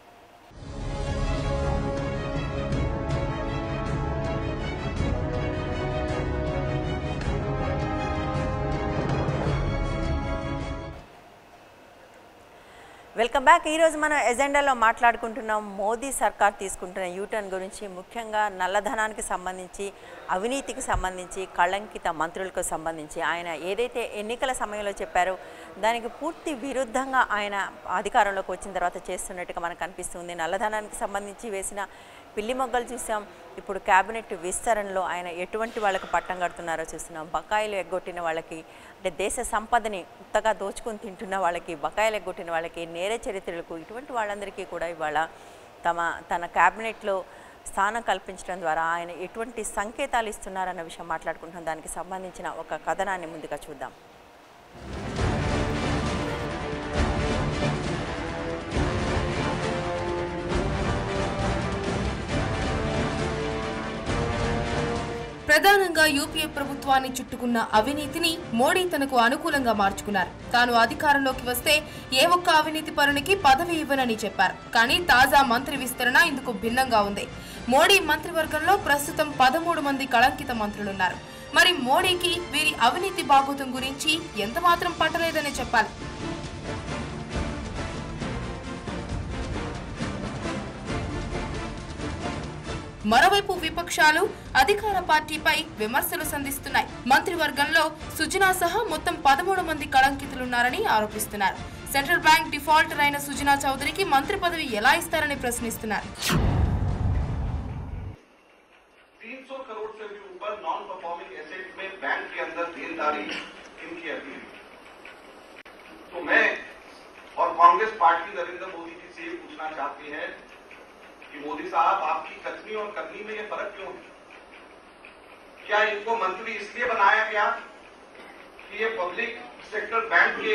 వెల్కమ్ బ్యాక్ ఈరోజు మనం ఎజెండాలో మాట్లాడుకుంటున్నాం మోదీ సర్కార్ తీసుకుంటున్న యూటర్న్ గురించి ముఖ్యంగా నల్లధనానికి సంబంధించి అవినీతికి సంబంధించి కళంకిత మంత్రులకు సంబంధించి ఆయన ఏదైతే ఎన్నికల సమయంలో చెప్పారో దానికి పూర్తి విరుద్ధంగా ఆయన అధికారంలోకి వచ్చిన తర్వాత చేస్తున్నట్టుగా మనకు అనిపిస్తుంది నల్లధనానికి సంబంధించి వేసిన పిల్లి మొగ్గలు చూసాం ఇప్పుడు క్యాబినెట్ విస్తరణలో ఆయన ఎటువంటి వాళ్ళకి పట్టం కడుతున్నారో చూస్తున్నాం బకాయిలు ఎగ్గొట్టిన వాళ్ళకి అంటే దేశ సంపదని ఉత్తగా దోచుకొని తింటున్న వాళ్ళకి బకాయిలు ఎగ్గొట్టిన వాళ్ళకి నేర చరిత్రలకు ఇటువంటి వాళ్ళందరికీ కూడా ఇవాళ తమ తన క్యాబినెట్లో స్థానం కల్పించడం ద్వారా ఆయన ఎటువంటి సంకేతాలు ఇస్తున్నారన్న విషయం మాట్లాడుకుంటున్నాం దానికి సంబంధించిన ఒక కథనాన్ని ముందుగా చూద్దాం ప్రధానంగా యూపీఏ ప్రభుత్వాన్ని చుట్టుకున్న అవినీతిని మోడీ తనకు అనుకూలంగా మార్చుకున్నారు తాను అధికారంలోకి వస్తే ఏ ఒక్క అవినీతి పరునికి పదవి ఇవ్వనని చెప్పారు కానీ తాజా మంత్రి విస్తరణ ఇందుకు భిన్నంగా ఉంది మోడీ మంత్రివర్గంలో ప్రస్తుతం పదమూడు మంది కళంకిత మంత్రులున్నారు మరి మోడీకి వీరి అవినీతి బాగోతం గురించి ఎంత మాత్రం పట్టలేదనే చెప్పాలి మరోవైపు విపక్షాలు అధికార పార్టీపై విమర్శలు సంధిస్తున్నాయి మంత్రివర్గంలో సుజనా సహా మొత్తం పదమూడు మంది కళంకితులున్నారని ఆరోపిస్తున్నారు సెంట్రల్ బ్యాంక్ డిఫాల్టర్ అయిన సుజనా చౌదరికి మంత్రి పదవి ఎలా ఇస్తారని ప్రశ్నిస్తున్నారు 300 करोड़ से भी ऊपर नॉन परफॉर्मिंग एसेट में बैंक के अंदर देनदारी इनकी अभी है तो मैं और कांग्रेस पार्टी नरेंद्र मोदी जी से ये पूछना चाहती है कि मोदी साहब आपकी कथनी और करनी में ये फर्क क्यों है क्या इनको मंत्री इसलिए बनाया गया कि ये पब्लिक सेक्टर बैंक के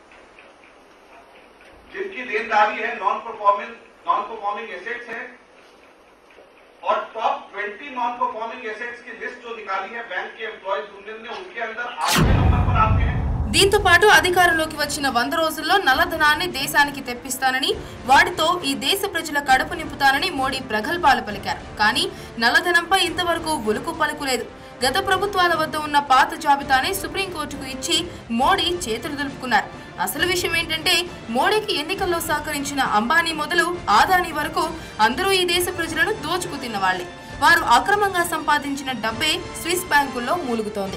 जिनकी देनदारी है non performing non performing assets है और टॉप 20 नॉन परफॉर्मिंग एसेट्स की लिस्ट जो निकाली है बैंक के एम्प्लॉयज यूनियन ने उनके अंदर आठवें नंबर पर आते हैं దీంతో పాటు అధికారంలోకి వచ్చిన వంద రోజుల్లో నల్లధనాన్ని దేశానికి తెప్పిస్తానని వాటితో ఈ దేశ ప్రజల కడుపు నింపుతానని మోడీ ప్రగల్భాలు పలికారు కానీ నల్లధనంపై ఇంతవరకు ఉలుకు పలుకులేదు గత ప్రభుత్వాల వద్ద ఉన్న పాత జాబితానే సుప్రీంకోర్టుకు ఇచ్చి మోడీ చేతులు దులుపుకున్నారు అసలు విషయం ఏంటంటే మోడీకి ఎన్నికల్లో సహకరించిన అంబానీ మొదలు ఆదానీ వరకు అందరూ ఈ దేశ ప్రజలను దోచుకు తిన్నవాళ్లే వారు అక్రమంగా సంపాదించిన డబ్బే స్విస్ బ్యాంకుల్లో మూలుగుతోంది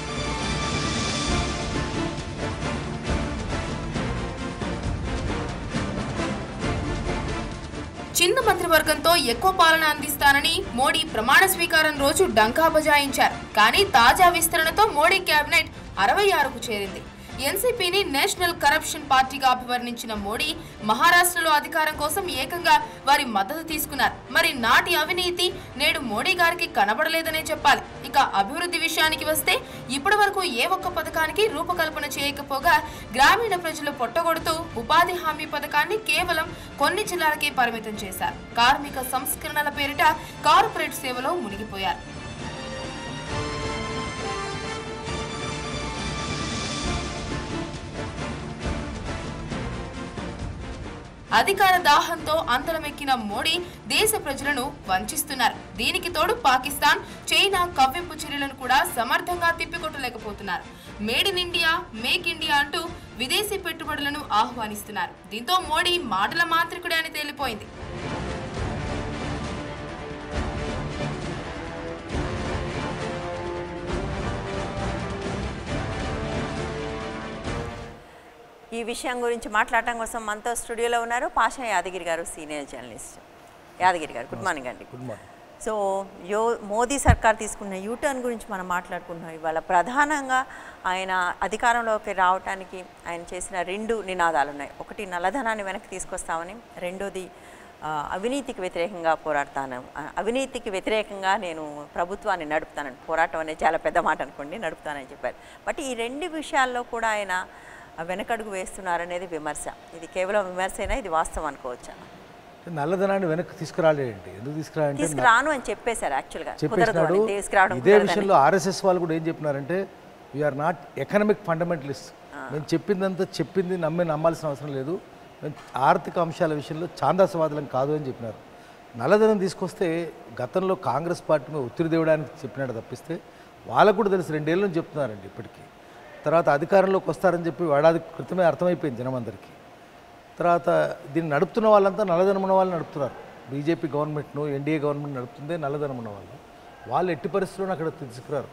చిన్న మంత్రివర్గంతో ఎక్కువ పాలన అందిస్తానని మోడీ ప్రమాణ స్వీకారం రోజు డంకా బజాయించారు కానీ తాజా విస్తరణతో మోడీ కేబినెట్ అరవై ఆరుకు చేరింది ఎన్సీపీని నేషనల్ కరప్షన్ పార్టీగా అభివర్ణించిన మోడీ మహారాష్ట్రలో అధికారం కోసం ఏకంగా వారి మద్దతు తీసుకున్నారు మరి నాటి అవినీతి నేడు మోడీ గారికి కనబడలేదనే చెప్పాలి ఇక అభివృద్ధి విషయానికి వస్తే ఇప్పటి వరకు ఏ ఒక్క పథకానికి రూపకల్పన చేయకపోగా గ్రామీణ ప్రజలు పొట్టగొడుతూ ఉపాధి హామీ పథకాన్ని కేవలం కొన్ని జిల్లాలకే పరిమితం చేశారు కార్మిక సంస్కరణల పేరిట కార్పొరేట్ సేవలో మునిగిపోయారు అధికార దాహంతో అందలమెక్కిన మోడీ దేశ ప్రజలను వంచిస్తున్నారు దీనికి తోడు పాకిస్తాన్ చైనా కవ్వింపు చర్యలను కూడా సమర్థంగా తిప్పికొట్టలేకపోతున్నారు made in India make India అంటూ విదేశీ పెట్టుబడులను ఆహ్వానిస్తున్నారు దీంతో మోడీ మాటల మాంత్రికుడే అని తేలిపోయింది ఈ విషయం గురించి మాట్లాడటం కోసం మనతో స్టూడియోలో ఉన్నారు పాషా యాదగిరి గారు సీనియర్ జర్నలిస్ట్ యాదగిరి గారు గుడ్ మార్నింగ్ అండి గుడ్ మార్నింగ్ సో యో మోదీ సర్కార్ తీసుకున్న యూటర్న్ గురించి మనం మాట్లాడుకుంటున్నాం ఇవాళ ప్రధానంగా ఆయన అధికారంలోకి రావడానికి ఆయన చేసిన రెండు నినాదాలు ఉన్నాయి ఒకటి నల్లధనాన్ని వెనక్కి తీసుకొస్తామని రెండోది ఆ, అవినీతికి వ్యతిరేకంగా పోరాడతాను ఆ, అవినీతికి వ్యతిరేకంగా నేను ప్రభుత్వాన్ని నడుపుతానని పోరాటం అనేది చాలా పెద్ద మాట అనుకోండి నడుపుతానని చెప్పారు బట్ ఈ రెండు విషయాల్లో కూడా ఆయన వెనకడుగు వేస్తున్నారనేది విమర్శ ఇది కేవలం విమర్శైనా ఇది వాస్తవం అనుకోవచ్చా నల్లధనాన్ని వెనక్కి తీసుకురాలేంటి ఎందుకు తీసుకురాలంటే తీసుకురాను అని చెప్పేశారు యాక్చువల్గా కుదరదు చెప్పేసినాడు అని తీసుకురావడం ఇదే కుదరదని. విషయంలో ఆర్ఎస్ఎస్ వాళ్ళు కూడా ఏం చెప్పినారంటే వీఆర్ నాట్ ఎకనామిక్ ఫండమెంటలిస్ట్ మేము చెప్పిందంతా చెప్పింది నమ్మి నమ్మాల్సిన అవసరం లేదు మేము ఆర్థిక అంశాల విషయంలో ఛాందాసవాదులం కాదు అని చెప్పినారు నల్లధనం తీసుకొస్తే గతంలో కాంగ్రెస్ పార్టీ మీద ఒత్తిడి తేవడానికి చెప్పినాడు తప్పిస్తే వాళ్ళకు కూడా తెలుసు రెండేళ్ళ నుంచి చెప్తున్నారండి ఇప్పటికీ తర్వాత అధికారంలోకి వస్తారని చెప్పి ఏడాది క్రితమే అర్థమైపోయింది జనమందరికీ తర్వాత దీన్ని నడుపుతున్న వాళ్ళంతా నల్లధనం ఉన్న వాళ్ళు నడుపుతున్నారు బీజేపీ గవర్నమెంట్ను ఎన్డీఏ గవర్నమెంట్ నడుపుతుందే నల్లధనం ఉన్న వాళ్ళు వాళ్ళు ఎట్టి పరిస్థితుల్లో అక్కడ తీసుకురారు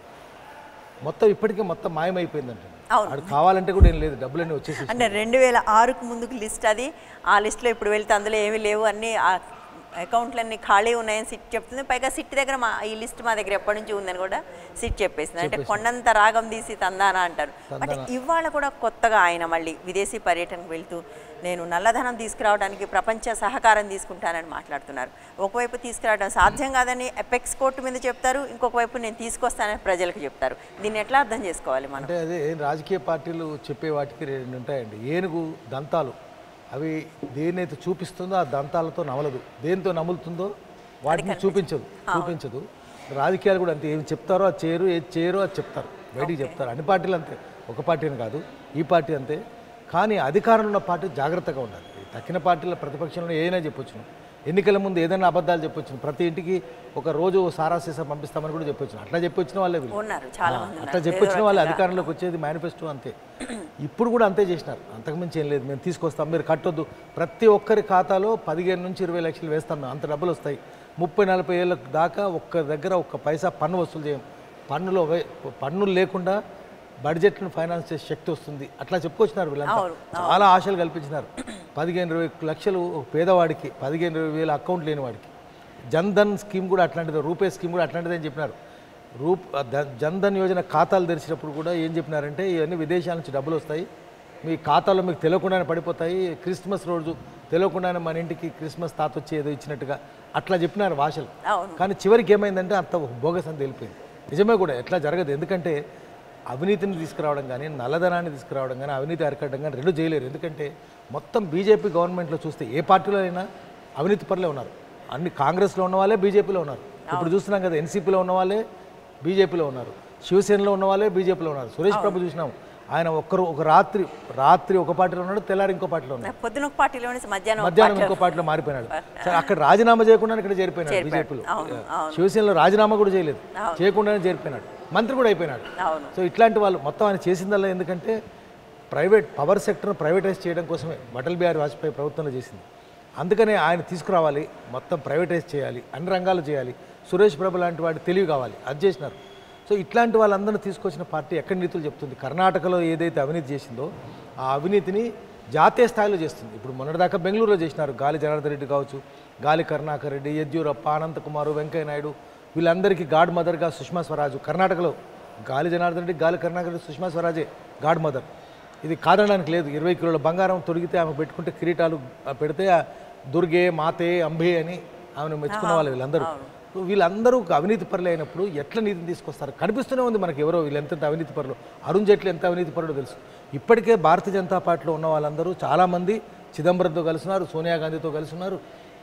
మొత్తం ఇప్పటికే మొత్తం మాయమైపోయిందంట అవును. అది కావాలంటే కూడా ఏం లేదు డబ్బులన్నీ వచ్చేసి అంటే రెండు వేల ఆరుకు ముందుకు లిస్ట్ అది ఆ లిస్ట్లో ఇప్పుడు వెళ్తే అందులో ఏమీ లేవు అన్ని ఆ అకౌంట్లన్నీ ఖాళీ ఉన్నాయని సిట్ చెప్తుంది పైగా సిట్ దగ్గర మా ఈ లిస్ట్ మా దగ్గర ఎప్పటి నుంచి ఉందని కూడా సిట్ చెప్పేసింది అంటే కొండంత రాగం తీసి తందానా అంటారు బట్ ఇవాళ కూడా కొత్తగా ఆయన మళ్ళీ విదేశీ పర్యటనకు వెళ్తూ నేను నల్లధనం తీసుకురావడానికి ప్రపంచ సహకారం తీసుకుంటానని మాట్లాడుతున్నారు ఒకవైపు తీసుకురావడం సాధ్యం కాదని ఎపెక్స్ కోర్టు మీద చెప్తారు ఇంకొక వైపు నేను తీసుకొస్తానని ప్రజలకు చెప్తారు దీన్ని ఎట్లా అర్థం చేసుకోవాలి మనం అంటే అదే రాజకీయ పార్టీలు చెప్పే వాటికి రెండు ఉంటాయండి ఏనుగు దంతాలు అవి దేన్నైతే చూపిస్తుందో ఆ దంతాలతో నమలదు దేనితో నములుతుందో వాటిని చూపించదు చూపించదు రాజకీయాలు కూడా అంతే ఏమి చెప్తారో అది చేయరు ఏది చేయరో అది చెప్తారు బయటికి చెప్తారు అన్ని పార్టీలు అంతే ఒక పార్టీని కాదు ఈ పార్టీ అంతే కానీ అధికారంలో ఉన్న పార్టీ జాగ్రత్తగా ఉండాలి ఈ తక్కిన పార్టీల ప్రతిపక్షంలో ఏదైనా చెప్పొచ్చును ఎన్నికల ముందు ఏదైనా అబద్ధాలు చెప్పొచ్చును ప్రతి ఇంటికి ఒక రోజు సారాశీస పంపిస్తామని కూడా చెప్పొచ్చును అట్లా చెప్పొచ్చిన వాళ్ళే వీళ్ళు. ఉన్నారు చాలా మంది అట్లా ఉన్నారు చెప్పొచ్చిన వాళ్ళు అధికారంలోకి వచ్చేది మేనిఫెస్టో అంతే ఇప్పుడు కూడా అంతే చేసినారు అంతకుమించి ఏం లేదు మేము తీసుకొస్తాం మీరు కట్టొద్దు ప్రతి ఒక్కరి ఖాతాలో పదిహేను నుంచి ఇరవై లక్షలు వేస్తాం మేము అంత డబ్బులు వస్తాయి ముప్పై నలభై ఏళ్ళ దాకా ఒక్క దగ్గర ఒక్క పైసా పన్ను వసూలు చేయం పన్నులో వే- పన్నులు లేకుండా బడ్జెట్ను ఫైనాన్స్ చేసే శక్తి వస్తుంది అట్లా చెప్పుకొచ్చినారు వీళ్ళంతా అవును, చాలా ఆశలు కల్పించినారు పదిహేను ఇరవై లక్షలు ఒక పేదవాడికి పదిహేను ఇరవై వేల అకౌంట్ లేని వాడికి జన్ ధన్ స్కీమ్ కూడా అట్లాంటిదే రూపే స్కీమ్ కూడా అట్లాంటిదే అని చెప్పినారు రూప్ ద- జన్ ధన్ యోజన ఖాతాలు తెరిచినప్పుడు కూడా ఏం చెప్పినారంటే ఇవన్నీ విదేశాల నుంచి డబ్బులు వస్తాయి మీ ఖాతాలో మీకు తెలియకుండానే పడిపోతాయి క్రిస్మస్ రోజు తెలియకుండానే మన ఇంటికి క్రిస్మస్ తాత వచ్చి ఏదో ఇచ్చినట్టుగా అట్లా చెప్పినారు భాషలు అవును కానీ చివరికి ఏమైందంటే అంత బోగస్ అని తెలిపింది నిజమే కూడా ఎట్లా జరగదు ఎందుకంటే అవినీతిని తీసుకురావడం కానీ నల్లధనాన్ని తీసుకురావడం కానీ అవినీతి అరికట్టడం కానీ రెండు చేయలేరు ఎందుకంటే మొత్తం బీజేపీ గవర్నమెంట్లో చూస్తే ఏ పార్టీలో అయినా అవినీతి పరులే ఉన్నారు అన్ని కాంగ్రెస్లో ఉన్న వాళ్ళే బీజేపీలో ఉన్నారు ఇప్పుడు చూస్తున్నాం కదా ఎన్సీపీలో ఉన్న వాళ్ళే బీజేపీలో ఉన్నారు శివసేనలో ఉన్న వాళ్ళే బీజేపీలో ఉన్నారు సురేష్ ప్రభు చూసినాం ఆయన ఒక్కరు ఒక రాత్రి రాత్రి ఒక పార్టీలో ఉన్నాడు తెల్లారి ఇంకో పార్టీలో ఉన్నాడు పొద్దున ఒక పార్టీలో నుంచి మధ్యాహ్నం ఒక మధ్యాహ్నం పార్టీలో. ఇంకో పార్టీలో మారిపోయినాడు సరే అక్కడ రాజీనామా చేయకుండా ఇక్కడ చేరిపోయినాడు బీజేపీలో అవును, అవును. శివసేనలో రాజీనామా కూడా చేయలేదు చేయకుండానే చేరిపోయినాడు మంత్రి కూడా అయిపోయినాడు అవును సో ఇట్లాంటి వాళ్ళు మొత్తం ఆయన చేసిందల్లా ఎందుకంటే ప్రైవేట్ పవర్ సెక్టర్ ప్రైవేటైజ్ చేయడం కోసమే అటల్ బిహారీ వాజ్పేయి ప్రభుత్వంలో చేసింది అందుకనే ఆయన తీసుకురావాలి మొత్తం ప్రైవేటైజ్ చేయాలి అన్ని రంగాలు చేయాలి సురేష్ ప్రభు లాంటి వాడి తెలివి కావాలి అది చేసినారు సో ఇట్లాంటి వాళ్ళందరినీ తీసుకొచ్చిన పార్టీ ఎక్కడి నీతులు చెప్తుంది కర్ణాటకలో ఏదైతే అవినీతి చేసిందో ఆ అవినీతిని జాతీయ స్థాయిలో చేస్తుంది ఇప్పుడు మొన్నటిదాకా బెంగళూరులో చేసినారు గాలి జనార్దన్ రెడ్డి కావచ్చు గాలి కరుణాకర్ రెడ్డి యద్యూరప్ప అనంత్ కుమార్ వెంకయ్య నాయుడు వీళ్ళందరికీ గాడ్ మదర్గా సుష్మా స్వరాజు కర్ణాటకలో గాలి జనార్దన్ రెడ్డి గాలి కరుణాకర్ రెడ్డి సుష్మా స్వరాజే గాడ్ మదర్ ఇది కాదనడానికి లేదు ఇరవై కిలోల బంగారం తొడిగితే ఆమె పెట్టుకుంటే కిరీటాలు ఆ పెడితే ఆ దుర్గే మాతే అంబే అని ఆమెను మెచ్చుకున్న వాళ్ళు వీళ్ళందరూ వీళ్ళందరూ ఒక అవినీతి పరులు అయినప్పుడు ఎట్లా నీతిని తీసుకొస్తారు కనిపిస్తూనే ఉంది మనకి ఎవరో వీళ్ళు ఎంత అవినీతి పరులు అరుణ్ జైట్లీ ఎంత అవినీతి పరుడో తెలుసు ఇప్పటికే భారతీయ జనతా పార్టీలో ఉన్న వాళ్ళందరూ చాలామంది చిదంబరంతో కలిసి ఉన్నారు సోనియా గాంధీతో కలిసి ఉన్నారు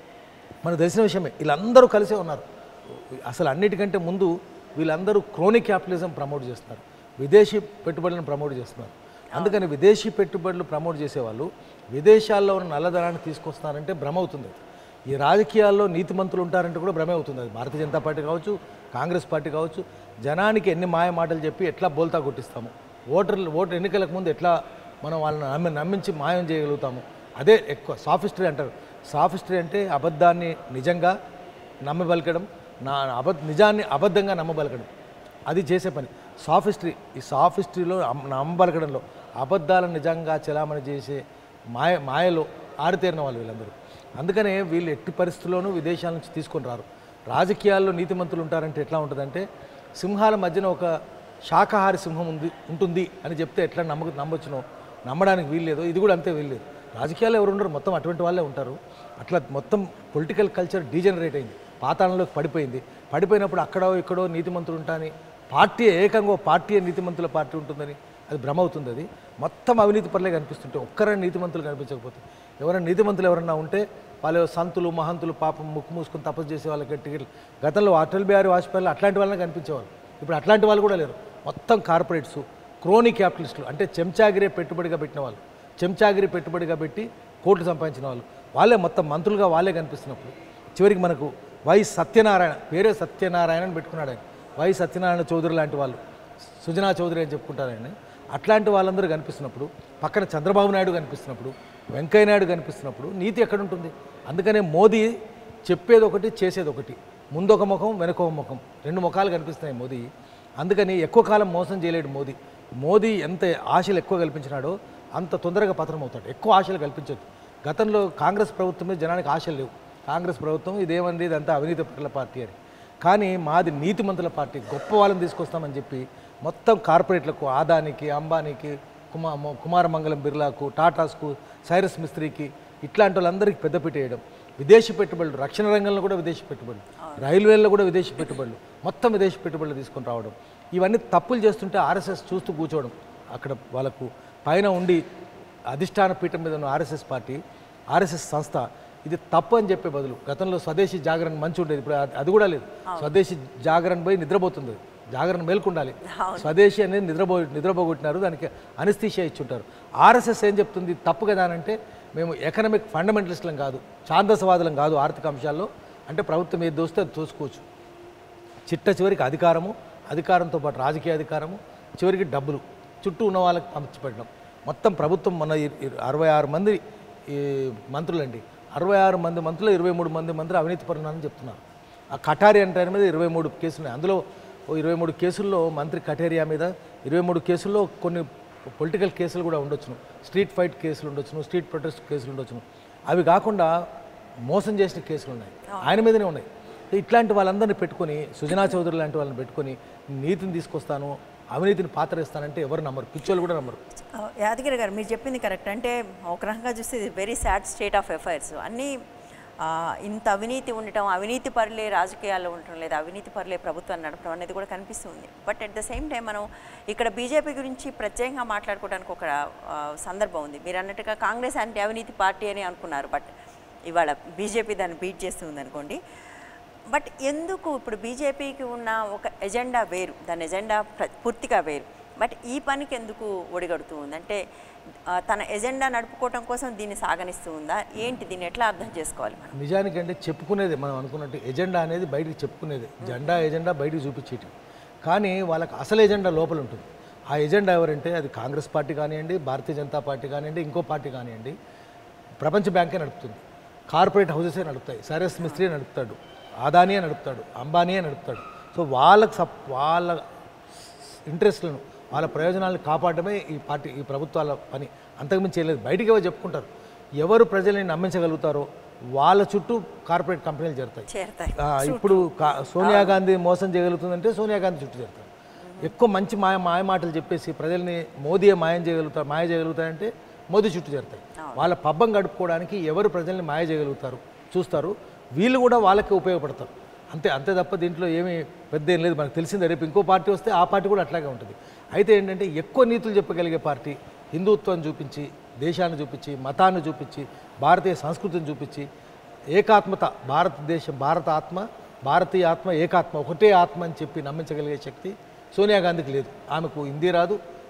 మనకు తెలిసిన విషయమే వీళ్ళందరూ కలిసే ఉన్నారు అసలు అన్నిటికంటే ముందు వీళ్ళందరూ క్రోనిక్ క్యాపిటలిజం ప్రమోట్ చేస్తున్నారు విదేశీ పెట్టుబడులను ప్రమోట్ చేస్తున్నారు అందుకని విదేశీ పెట్టుబడులు ప్రమోట్ చేసేవాళ్ళు విదేశాల్లో ఉన్న నల్లధనాన్ని తీసుకొస్తారంటే భ్రమ అవుతుంది ఈ రాజకీయాల్లో నీతిమంతులు ఉంటారంటే కూడా భ్రమే అవుతుంది అది భారతీయ జనతా పార్టీ కావచ్చు కాంగ్రెస్ పార్టీ కావచ్చు జనానికి ఎన్ని మాయ మాటలు చెప్పి ఎట్లా బోల్తా కొట్టిస్తాము ఓటర్లు ఓటర్ ఎన్నికలకు ముందు ఎట్లా మనం వాళ్ళని నమ్మి నమ్మించి మాయం చేయగలుగుతాము అదే ఎక్కువ సాఫిస్టరీ అంటారు సాఫిస్టరీ అంటే అబద్ధాన్ని నిజంగా నమ్మబలకడం నా అబద్ధ నిజాన్ని అబద్ధంగా నమ్మబలకడం అది చేసే పని సాఫిస్టరీ ఈ సాఫిస్టరీలో అమ్- నమ్మబలకడంలో అబద్ధాలను నిజంగా చలామణి చేసే మాయ మాయలో ఆరితేరిన వాళ్ళు వీళ్ళందరూ అందుకనే వీళ్ళు ఎట్టి పరిస్థితుల్లోనూ విదేశాల నుంచి తీసుకొని రారు రాజకీయాల్లో నీతిమంతులు ఉంటారంటే ఎట్లా ఉంటుందంటే సింహాల మధ్యన ఒక శాకాహారి సింహం ఉంది ఉంటుంది అని చెప్తే ఎట్లా నమ్మక నమ్మొచ్చునో నమ్మడానికి వీల్లేదు ఇది కూడా అంతే వీల్లేదు రాజకీయాలు ఎవరు ఉండరు మొత్తం అటువంటి వాళ్ళే ఉంటారు అట్లా మొత్తం పొలిటికల్ కల్చర్ డీజనరేట్ అయింది పాతాళంలోకి పడిపోయింది పడిపోయినప్పుడు అక్కడో ఇక్కడో నీతిమంతులు ఉంటాని పార్టీ ఏకంగా ఓ పార్టీ నీతిమంతుల పార్టీ ఉంటుందని అది భ్రమ అవుతుంది అది మొత్తం అవినీతి పనులే కనిపిస్తుంటే ఒక్కరైనా నీతిమంతులు కనిపించకపోతే ఎవరైనా నీతిమంతులు ఎవరన్నా ఉంటే వాళ్ళు సంతులు మహంతులు పాపం ముక్కు మూసుకొని తపస్సు చేసే వాళ్ళకి టికెట్లు గతంలో అటల్ బిహారీ వాజ్పేయిలో అట్లాంటి వాళ్ళని కనిపించేవాళ్ళు ఇప్పుడు అట్లాంటి వాళ్ళు కూడా లేరు మొత్తం కార్పొరేట్స్ క్రోనీ క్యాపిటలిస్టులు అంటే చెంచాగిరే పెట్టుబడిగా పెట్టిన వాళ్ళు చెంచాగిరి పెట్టుబడిగా పెట్టి కోట్లు సంపాదించిన వాళ్ళు వాళ్ళే మొత్తం మంత్రులుగా వాళ్ళే కనిపిస్తున్నప్పుడు చివరికి మనకు వై సత్యనారాయణ పేరే సత్యనారాయణ అని పెట్టుకున్నాడు ఆయన వై సత్యనారాయణ చౌదరి లాంటి వాళ్ళు సుజనా చౌదరి అని చెప్పుకుంటారు ఆయన అట్లాంటి వాళ్ళందరూ కనిపిస్తున్నప్పుడు పక్కన చంద్రబాబు నాయుడు కనిపిస్తున్నప్పుడు వెంకయ్య నాయుడు కనిపిస్తున్నప్పుడు నీతి ఎక్కడ ఉంటుంది అందుకనే మోదీ చెప్పేది ఒకటి చేసేది ఒకటి ముందొక ముఖం వెనక ఒక ముఖం రెండు ముఖాలు కనిపిస్తున్నాయి మోదీ అందుకని ఎక్కువ కాలం మోసం చేయలేడు మోదీ మోదీ ఎంత ఆశలు ఎక్కువ కల్పించినాడో అంత తొందరగా పతనం అవుతాడు ఎక్కువ ఆశలు కల్పించొద్దు గతంలో కాంగ్రెస్ ప్రభుత్వం మీద జనానికి ఆశలు లేవు కాంగ్రెస్ ప్రభుత్వం ఇదేమంది ఇదంతా అవినీతి పట్ల పార్టీ అని కానీ మాది నీతిమంతుల పార్టీ గొప్ప వాళ్ళని తీసుకొస్తామని చెప్పి మొత్తం కార్పొరేట్లకు ఆదానికి అంబానీకి కుమా మొ- కుమారమంగళం బిర్లాకు టాటాస్కు సైరస్ మిస్త్రీకి ఇట్లాంటి వాళ్ళందరికీ పెద్దపీట వేయడం విదేశీ పెట్టుబడులు రక్షణ రంగంలో కూడా విదేశీ పెట్టుబడులు రైల్వేల్లో కూడా విదేశీ పెట్టుబడులు మొత్తం విదేశీ పెట్టుబడులు తీసుకొని రావడం ఇవన్నీ తప్పులు చేస్తుంటే ఆర్ఎస్ఎస్ చూస్తూ కూర్చోవడం అక్కడ వాళ్ళకు పైన ఉండి అధిష్టాన పీఠం మీద ఉన్న ఆర్ఎస్ఎస్ పార్టీ ఆర్ఎస్ఎస్ సంస్థ ఇది తప్పు అని చెప్పే బదులు గతంలో స్వదేశీ జాగరణ మంచి ఉండేది ఇప్పుడు అది- అది కూడా లేదు స్వదేశీ జాగరణ పోయి నిద్రపోతుంది అది. జాగరణ మేల్కొండాలి స్వదేశీ అనేది నిద్రపో నిద్రపోగొట్టినారు దానికి అనిస్తీషియా ఇచ్చుంటారు ఆర్ఎస్ఎస్ ఏం చెప్తుంది తప్పు కదా అని అంటే మేము ఎకనామిక్ ఫండమెంటలిస్టులం కాదు ఛాందసవాదులం కాదు ఆర్థిక అంశాల్లో అంటే ప్రభుత్వం ఏది దోస్తే అది తోసుకోవచ్చు చిట్ట చివరికి అధికారము అధికారంతో పాటు రాజకీయ అధికారము చివరికి డబ్బులు చుట్టూ ఉన్న వాళ్ళకి పంచిపెట్టడం మొత్తం ప్రభుత్వం మన ఇ- ఇ- అరవై ఆరు మంది ఈ మంత్రులండి అరవై ఆరు మంది మంత్రులు ఇరవై మూడు మంది మంత్రులు అవినీతి పరున్నారని చెప్తున్నారు ఆ కటారి అంటే ఆయన మీద ఇరవై మూడు కేసులు ఉన్నాయి అందులో ఓ ఇరవై మూడు కేసుల్లో మంత్రి కటేరియా మీద ఇరవై మూడు కేసుల్లో కొన్ని పొలిటికల్ కేసులు కూడా ఉండొచ్చును స్ట్రీట్ ఫైట్ కేసులు ఉండొచ్చును స్ట్రీట్ ప్రొటెస్ట్ కేసులు ఉండొచ్చును అవి కాకుండా మోసం చేసిన కేసులు ఉన్నాయి ఆయన మీదనే ఉన్నాయి ఇట్లాంటి వాళ్ళందరినీ పెట్టుకొని సుజనా చౌదరి లాంటి వాళ్ళని పెట్టుకొని నీతిని తీసుకొస్తాను అవినీతిని పాతరేస్తానంటే ఎవరు నమ్మరు పిచ్చోళ్ళు కూడా నమ్మరు ఆ, యాదగిరి గారు మీరు చెప్పింది కరెక్ట్ అంటే ఒక రకంగా చూస్తే ఇది very sad state of affairs అన్నీ ఆ, ఇంత అవినీతి ఉండటం అవినీతి పరులే రాజకీయాల్లో ఉండటం లేదా అవినీతి పరులే ప్రభుత్వాన్ని నడపడం అనేది కూడా కనిపిస్తుంది but at the same time మనం ఇక్కడ బీజేపీ గురించి ప్రత్యేకంగా మాట్లాడుకోవడానికి ఒక ఆ, సందర్భం ఉంది మీరు అన్నట్టుగా కాంగ్రెస్ యాంటీ అవినీతి పార్టీ అని అనుకున్నారు బట్ ఇవాళ బీజేపీ దాన్ని బీట్ చేస్తుంది అనుకోండి బట్ ఎందుకు ఇప్పుడు బీజేపీకి ఉన్న ఒక ఎజెండా వేరు దాని ఎజెండా ప్ర- పూర్తిగా వేరు బట్ ఈ పనికి ఎందుకు ఒడిగడుతూ ఉంది అంటే ఆ, తన ఎజెండా నడుపుకోవటం కోసం దీన్ని సాగనిస్తూ ఉందా ఏంటి దీన్ని ఎట్లా అర్థం చేసుకోవాలి మనం నిజానికంటే చెప్పుకునేది మనం అనుకున్నట్టు ఎజెండా అనేది బయటికి చెప్పుకునేది జెండా ఎజెండా బయటికి చూపించేటి కానీ వాళ్ళకి అసలు ఎజెండా లోపల ఉంటుంది ఆ ఎజెండా ఎవరంటే అది కాంగ్రెస్ పార్టీ కానివ్వండి భారతీయ జనతా పార్టీ కానివ్వండి ఇంకో పార్టీ కానివ్వండి ప్రపంచ బ్యాంకే నడుపుతుంది కార్పొరేట్ హౌసెసే నడుపుతాయి సైరస్ మిస్త్రీ నడుపుతాడు ఆదానియే నడుపుతాడు అంబానీయే నడుపుతాడు సో వాళ్ళకి సప్ వాళ్ళ ఇంట్రెస్ట్లను వాళ్ళ ప్రయోజనాలను కాపాడమే ఈ పార్టీ ఈ ప్రభుత్వాల పని అంతకుమించి చేయలేదు బయటికి ఎవరు చెప్పుకుంటారు ఎవరు ప్రజల్ని నమ్మించగలుగుతారో వాళ్ళ చుట్టూ కార్పొరేట్ కంపెనీలు జరుగుతాయి చేరతాయి ఆ, ఇప్పుడు కా- సోనియా గాంధీ మోసం చేయగలుగుతుందంటే సోనియా గాంధీ చుట్టూ చేరుతారు ఎక్కువ మంచి మాయ మాయ మాటలు చెప్పేసి ప్రజల్ని మోదీయే మాయం చేయగలుగుతారు మాయ చేయగలుగుతారంటే మోదీ చుట్టూ చేరుతాయి వాళ్ళ పబ్బం గడుపుకోవడానికి ఎవరు ప్రజల్ని మాయ చేయగలుగుతారు చూస్తారు వీళ్ళు కూడా వాళ్ళకి ఉపయోగపడతారు అంతే అంతే తప్ప దీంట్లో ఏమీ పెద్ద ఏం లేదు మనకు తెలిసిందే రేపు ఇంకో పార్టీ వస్తే ఆ పార్టీ కూడా అట్లాగే ఉంటుంది అయితే ఏంటంటే ఎక్కువ నీతులు చెప్పగలిగే పార్టీ హిందుత్వాన్ని చూపించి దేశాన్ని చూపించి మతాన్ని చూపించి భారతీయ సంస్కృతిని చూపించి ఏకాత్మత భారతదేశం భారత ఆత్మ భారతీయ ఆత్మ ఏకాత్మ ఒకటే ఆత్మ అని చెప్పి నమ్మించగలిగే శక్తి సోనియా గాంధీకి లేదు ఆమెకు హిందీ రాదు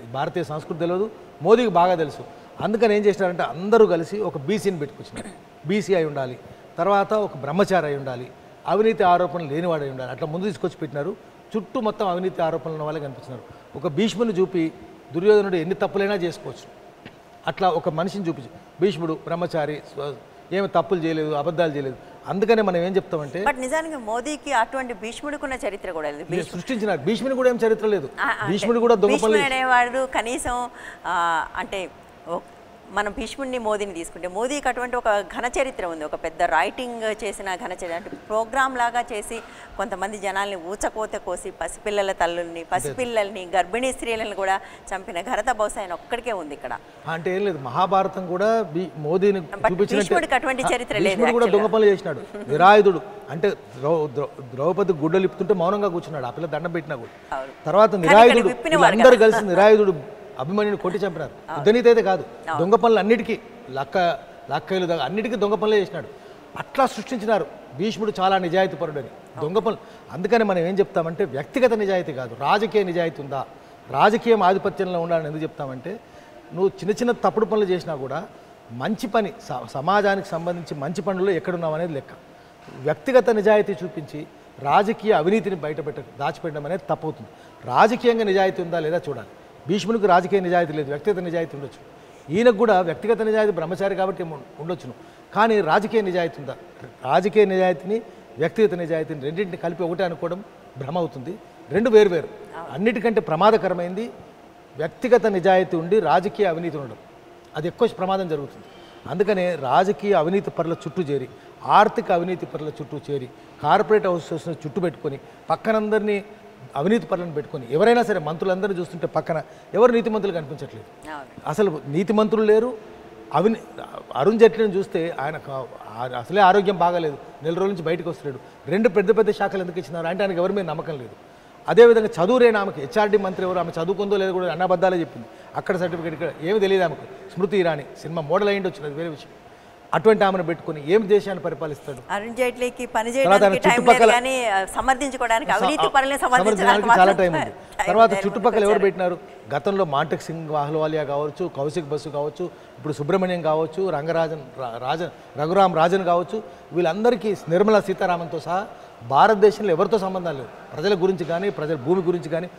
భారతీయ సంస్కృతి తెలియదు మోదీకి బాగా తెలుసు అందుకని ఏం చేసినారంటే అందరూ కలిసి ఒక బీసీని పెట్టుకొచ్చినారు బీసీ అయి ఉండాలి తర్వాత ఒక బ్రహ్మచారి అయి ఉండాలి అవినీతి ఆరోపణలు లేనివాడు అయి ఉండాలి అట్లా ముందు తీసుకొచ్చి పెట్టినారు చుట్టూ మొత్తం అవినీతి ఆరోపణలు ఉన్న వాళ్ళే కనిపించినారు ఒక భీష్ముని చూపి దుర్యోధనుడు ఎన్ని తప్పులైనా చేసుకోవచ్చు అట్లా ఒక మనిషిని చూపించి భీష్ముడు బ్రహ్మచారి స్వ- ఏమి తప్పులు చేయలేదు అబద్ధాలు చేయలేదు అందుకనే మనం ఏం చెప్తామంటే బట్ నిజానికి మోదీకి అటువంటి భీష్ముడికున్న చరిత్ర కూడా లేదు వీళ్ళు సృష్టించినారు భీష్ముని కూడా ఏం చరిత్ర లేదు ఆ, అంటే భీష్ముడు కూడా దొంగ పనులు భీష్ముడు అనేవాడు కనీసం ఆ, అంటే ఓ- మనం భీష్ముడిని మోదీని తీసుకుంటే మోదీకి అటువంటి ఒక ఘన చరిత్ర ఉంది ఒక పెద్ద రైటింగ్ చేసిన ఘన చరిత్ర అంటే ప్రోగ్రామ్ లాగా చేసి కొంతమంది జనాల్ని ఊచకోత కోసి పసిపిల్లల తల్లుల్ని పసిపిల్లల్ని గర్భిణీ స్త్రీలను కూడా చంపిన ఘనత బహుశా ఆయన ఒక్కడికే ఉంది ఇక్కడ అంటే ఏం లేదు మహాభారతం కూడా భీ- మోదీని But చూపించినట్టే భీష్ముడికి అటువంటి చరిత్ర లేదు భీష్ముడు కూడా actually దొంగ పనులు చేసినాడు నిరాయుధుడు అంటే ద్రౌ ద్రౌ- ద్రౌపది గుడ్డలు ఇప్పుతుంటే మౌనంగా కూర్చున్నాడు ఆ పిల్ల దండం పెట్టినా కూడా అవును. తర్వాత కానీ నిరాయుధుడు ఇక్కడ విప్పినవాడు వీళ్ళందరూ కలిసి నిరాయుధుడు అభిమన్యుని కొట్టి చంపినారు యుద్ధనీతి అయితే కాదు దొంగ పనులు అన్నిటికీ లక్క లక్కలు దగ్గ- అన్నిటికీ దొంగ పనులే చేసినాడు అట్లా సృష్టించినారు భీష్ముడు చాలా నిజాయితీపరుడు అని దొంగ పనులు అందుకని మనం ఏం చెప్తామంటే వ్యక్తిగత నిజాయితీ కాదు రాజకీయ నిజాయితీ ఉందా రాజకీయం ఆధిపత్యంలో ఉండాలని ఎందుకు చెప్తామంటే నువ్వు చిన్న చిన్న తప్పుడు పనులు చేసినా కూడా మంచి పని స- సమాజానికి సంబంధించి మంచి పనుల్లో ఎక్కడున్నావు అనేది లెక్క వ్యక్తిగత నిజాయితీ చూపించి రాజకీయ అవినీతిని బయటపెట్ట దాచిపెట్టడం అనేది తప్పవుతుంది రాజకీయంగా నిజాయితీ ఉందా లేదా చూడాలి భీష్మునికి రాజకీయ నిజాయితీ లేదు వ్యక్తిగత నిజాయితీ ఉండొచ్చు ఈయనకు కూడా వ్యక్తిగత నిజాయితీ బ్రహ్మచారి కాబట్టి ఏమో ఉండొచ్చును కానీ రాజకీయ నిజాయితీ ఉందా రాజకీయ నిజాయితీని వ్యక్తిగత నిజాయితీని రెండింటిని కలిపి ఒకటే అనుకోవడం భ్రమ అవుతుంది రెండు వేరు వేరు అన్నిటికంటే ప్రమాదకరమైంది వ్యక్తిగత నిజాయితీ ఉండి రాజకీయ అవినీతి ఉండడం అది ఎక్కువ ప్రమాదం జరుగుతుంది అందుకనే రాజకీయ అవినీతి పరుల చుట్టూ చేరి ఆర్థిక అవినీతి పరుల చుట్టూ చేరి కార్పొరేట్ హౌసెస్ చుట్టూ పెట్టుకొని పక్కనందరినీ అవినీతి పరులను పెట్టుకొని ఎవరైనా సరే మంత్రులందరినీ చూస్తుంటే పక్కన ఎవరు నీతిమంతులు కనిపించట్లేదు అవును అసలు నీతిమంతులు లేరు అవిని అరుణ్ జైట్లీని చూస్తే ఆయన కా- ఆ- అసలే ఆరోగ్యం బాగాలేదు నెల రోజుల నుంచి బయటకు వస్తున్నాడు రెండు పెద్ద పెద్ద శాఖలు ఎందుకు ఇచ్చినారు అంటే ఆయనకి ఎవరి మీద నమ్మకం లేదు అదేవిధంగా చదువు లేని ఆమెకి హెచ్ఆర్డీ మంత్రి ఎవరు ఆమె చదువుకుందో లేదో కూడా అన్నబద్దాలే చెప్పింది అక్కడ సర్టిఫికేట్ ఇక్కడ ఏమి తెలియదు ఆమెకు స్మృతి ఇరానీ సినిమా మోడల్ అయ్యిండి వచ్చినది వేరే విషయం అటువంటి ఆమెను పెట్టుకొని ఏం దేశాన్ని పరిపాలిస్తాడు అరుణ్ జైట్లీకి పని తర్వాత చేయడానికి టైం లేదు చుట్టుపక్కల- కానీ ఆ, సమర్థించుకోవడానికి అవినీతి పనులను సమర్థించడానికి సమర్థించడానికి చాలా మాత్రం టైం ఉంది time తర్వాత లేదు. చుట్టుపక్కల ఎవరు పెట్టినారు గతంలో మాంటెక్ సింగ్ వాహ్లవాలియా కావచ్చు కౌశిక్ బస్సు కావచ్చు ఇప్పుడు సుబ్రహ్మణ్యం కావచ్చు రంగరాజన్ రా- రాజన్ రఘురామ్ రాజన్ కావచ్చు వీళ్ళందరికీ నిర్మలా సీతారామన్తో సహా భారతదేశంలో ఎవరితో సంబంధం లేదు ప్రజల గురించి కానీ ప్రజల భూమి గురించి కానీ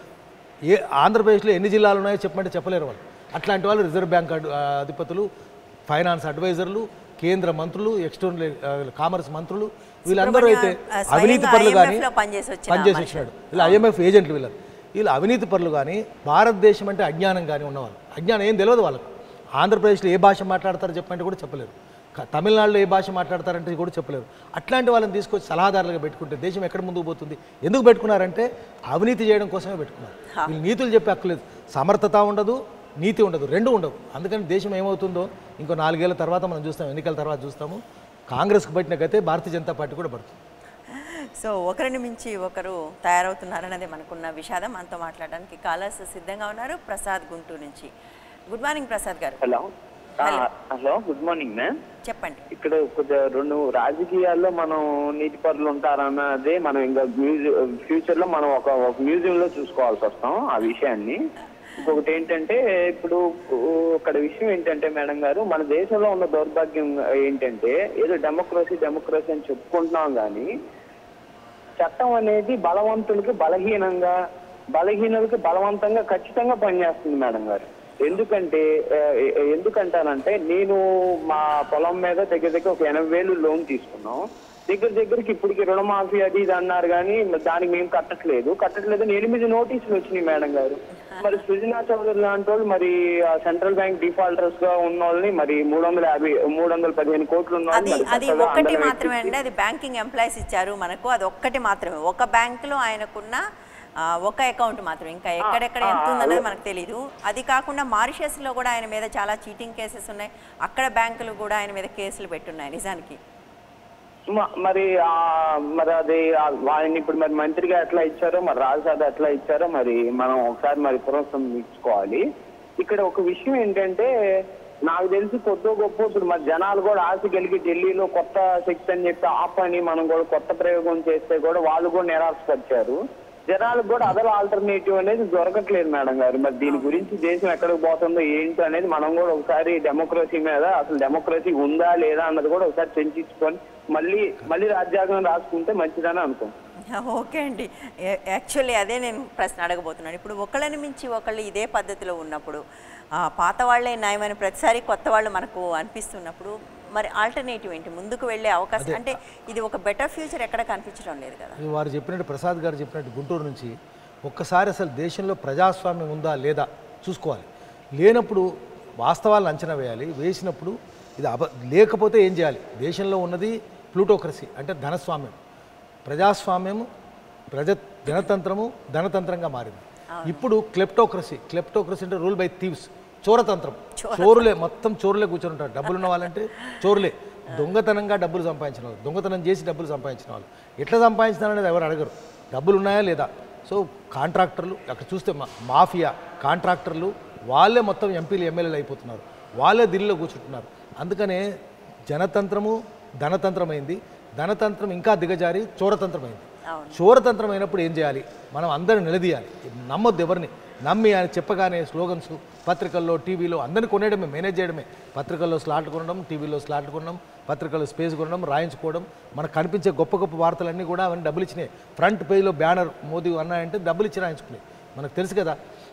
ఏ ఆంధ్రప్రదేశ్లో ఎన్ని జిల్లాలు ఉన్నాయో చెప్పమంటే చెప్పలేరు వాళ్ళు అట్లాంటి వాళ్ళు రిజర్వ్ బ్యాంక్ అడ్- ఆ, అధిపతులు ఫైనాన్స్ అడ్వైజర్లు కేంద్ర మంత్రులు ఎక్స్టర్నల్ ఆ, కామర్స్ మంత్రులు వీళ్ళందరూ అయితే ఆ, స్వయంగా అవినీతి పరులు కానీ IMF లో పనిచేసి వచ్చిన పనిచేసి మనుషులు. వచ్చినాడు వీళ్ళు ఐఎంఎఫ్ ఏజెంట్లు వీళ్ళు వీళ్ళు అవినీతి పరులు కానీ భారతదేశం అంటే అజ్ఞానం కానీ ఉన్నవాళ్ళు అజ్ఞానం ఏం తెలియదు వాళ్ళకు ఆంధ్రప్రదేశ్లో ఏ భాష మాట్లాడతారో చెప్పంటే కూడా చెప్పలేరు క- తమిళనాడులో ఏ భాష మాట్లాడతారంటే కూడా చెప్పలేరు అట్లాంటి వాళ్ళని తీసుకొచ్చి సలహాదారులుగా పెట్టుకుంటే దేశం ఎక్కడ ముందుకు పోతుంది ఎందుకు పెట్టుకున్నారంటే అవినీతి చేయడం కోసమే పెట్టుకున్నారు వీళ్ళు నీతులు చెప్పే హక్కు లేదు సమర్థత ఉండదు నీతి ఉండదు రెండు ఉండవు అందుకని దేశం ఏమవుతుందో ఇంకో నాలుగేళ్ల తర్వాత మనం చూస్తాం ఎన్నికల తర్వాత చూస్తాము కాంగ్రెస్కు పట్టిన గతే భారతీయ జనతా పార్టీ కూడా పడుతుంది సో ఒకరిని మించి ఒకరు తయారవుతున్నారన్నది మనకున్న విషాదం మనతో మాట్లాడడానికి కాలర్స్ సిద్ధంగా ఉన్నారు ప్రసాద్ గుంటూరు నుంచి గుడ్ మార్నింగ్ ప్రసాద్ గారు హలో ఆ, హలో గుడ్ మార్నింగ్ మ్యామ్ చెప్పండి ఇక్కడ కొద్దిగా రెండు రాజకీయాల్లో మనం నీతి పరులు ఉంటారన్నదే మనం ఇంకా మ్యూజియం ఫ్యూచర్ లో మనం ఒక ఒక మ్యూజియం లో చూసుకోవాల్సి వస్తాం ఆ విషయాన్ని ఇంకొకటి ఏంటంటే ఇప్పుడు ఇక్కడ విషయం ఏంటంటే మేడం గారు మన దేశంలో ఉన్న దౌర్భాగ్యం ఏంటంటే ఏదో డెమోక్రసీ డెమోక్రసీ అని చెప్పుకుంటున్నాం కానీ చట్టం అనేది బలవంతులకి బలహీనంగా బలహీనులకి బలవంతంగా ఖచ్చితంగా పనిచేస్తుంది మేడం గారు ఎందుకంటే ఆ, ఎ- ఎందుకంటానంటే నేను మా పొలం మీద దగ్గర దగ్గర ఒక ఎనభై వేలు లోన్ తీసుకున్నాం దగ్గర దగ్గరికి ఇప్పటికి రుణమాఫీ అది ఇది అన్నారు కానీ దానికి మేము కట్టట్లేదు కట్టట్లేదు అని ఎనిమిది నోటీసులు వచ్చినాయి మేడం గారు మరి సృజనా చౌదరి లాంటి వాళ్ళు మరి ఆ సెంట్రల్ బ్యాంక్ డిఫాల్టర్స్ గా ఉన్న వాళ్ళని మరి మూడు వందల యాభై మూడు వందల పదిహేను కోట్లు ఉన్న అది వాళ్ళని మరి అది చక్కగా ఒక్కటి అందరం మాత్రమే ఎక్కించి- అండి అది బ్యాంకింగ్ ఎంప్లాయీస్ ఇచ్చారు మనకు అది ఒక్కటి మాత్రమే ఒక బ్యాంకులో ఆయనకున్న ఆ, ఒక అకౌంట్ మాత్రం ఇంకా ఎక్కడెక్కడ ఎంత ఉందన్నది మనకు తెలియదు అది కాకుండా మారిషస్లో కూడా ఆయన మీద చాలా చీటింగ్ కేసెస్ ఉన్నాయి అక్కడ బ్యాంకులు కూడా ఆయన మీద కేసులు పెట్టున్నాయి నిజానికి మ- మరి ఆ మరి అది ఆ- ఆయన్ని ఇప్పుడు మరి మంత్రిగా ఎట్లా ఇచ్చారో మరి రాజసాద ఎట్లా ఇచ్చారో మరి మనం ఒకసారి మరి పునఃసమీక్షించుకోవాలి ఇక్కడ ఒక విషయం ఏంటంటే నాకు తెలిసి కొద్దో గొప్ప ఇప్పుడు మరి జనాలు కూడా ఆశ కలిగి ఢిల్లీలో కొత్త శక్తి అని చెప్పి ఆ పని మనం కూడా కొత్త ప్రయోగం చేస్తే కూడా వాళ్ళు కూడా నిరాశపరిచారు జనాలకు కూడా అదర్ ఆల్టర్నేటివ్ అనేది దొరకట్లేదు మేడం గారు మరి దీని గురించి దేశం ఎక్కడికి పోతుందో ఏంటి అనేది మనం కూడా ఒకసారి డెమోక్రసీ మీద అసలు డెమోక్రసీ ఉందా లేదా అన్నది కూడా ఒకసారి చర్చించుకొని మళ్ళీ మళ్ళీ రాజ్యాంగం రాసుకుంటే మంచిదని అనుకో ఓకే అండి యా- యాక్చువల్లీ అదే నేను ప్రశ్న అడగబోతున్నాను ఇప్పుడు ఒకళ్ళని మించి ఒకళ్ళు ఇదే పద్ధతిలో ఉన్నప్పుడు ఆ, పాత వాళ్ళే న్యాయమైన ప్రతిసారి కొత్త వాళ్ళు మనకు అనిపిస్తున్నప్పుడు మరి ఆల్టర్నేటివ్ ఏంటి ముందుకు వెళ్ళే అవకాశం అంటే ఇది ఒక బెటర్ ఫ్యూచర్ ఎక్కడ కనిపించడం లేదు కదా ఇది వారు చెప్పినట్టు ప్రసాద్ గారు చెప్పినట్టు గుంటూరు నుంచి ఒక్కసారి అసలు దేశంలో ప్రజాస్వామ్యం ఉందా లేదా చూసుకోవాలి లేనప్పుడు వాస్తవాలను అంచనా వేయాలి వేసినప్పుడు ఇది అబ లేకపోతే ఏం చేయాలి దేశంలో ఉన్నది ప్లూటోక్రసీ అంటే ధనస్వామ్యం ప్రజాస్వామ్యము ప్రజ జనతంత్రము ధనతంత్రంగా మారింది ఇప్పుడు క్లెప్టోక్రసీ క్లెప్టోక్రసీ అంటే రూల్ బై థీవ్స్ చోరతంత్రం చోరులే మొత్తం చోరులే కూర్చొని ఉంటారు డబ్బులు ఉన్న వాళ్ళంటే చోరులే దొంగతనంగా డబ్బులు సంపాదించిన వాళ్ళు దొంగతనం చేసి డబ్బులు సంపాదించిన వాళ్ళు ఎట్లా సంపాదించినారు అనేది ఎవరు అడగరు డబ్బులు ఉన్నాయా లేదా సో కాంట్రాక్టర్లు అక్కడ చూస్తే మా- మాఫియా కాంట్రాక్టర్లు వాళ్ళే మొత్తం ఎంపీలు ఎమ్మెల్యేలు అయిపోతున్నారు వాళ్ళే ఢిల్లీలో కూర్చుంటున్నారు అందుకనే జనతంత్రము ధనతంత్రమైంది ధనతంత్రం ఇంకా దిగజారి చోరతంత్రమైంది చోరతంత్రం అయినప్పుడు ఏం చేయాలి మనం అందరిని నిలదీయాలి నమ్మొద్దు ఎవరిని నమ్మి ఆయన చెప్పగానే స్లోగన్స్ పత్రికల్లో టీవీలో అందరిని కొనేయడమే మేనేజ్ చేయడమే పత్రికల్లో స్లాట్లు కొనడం టీవీలో స్లాట్లు కొనడం పత్రికల్లో స్పేస్ కొనడం రాయించుకోవడం మనకు కనిపించే గొప్ప గొప్ప వార్తలన్నీ కూడా అవన్నీ డబ్బులు ఇచ్చినాయి ఫ్రంట్ పేజ్లో బ్యానర్ మోదీ అన్నాయంటే డబ్బులు ఇచ్చి రాయించుకున్నాయి మనకు తెలుసు కదా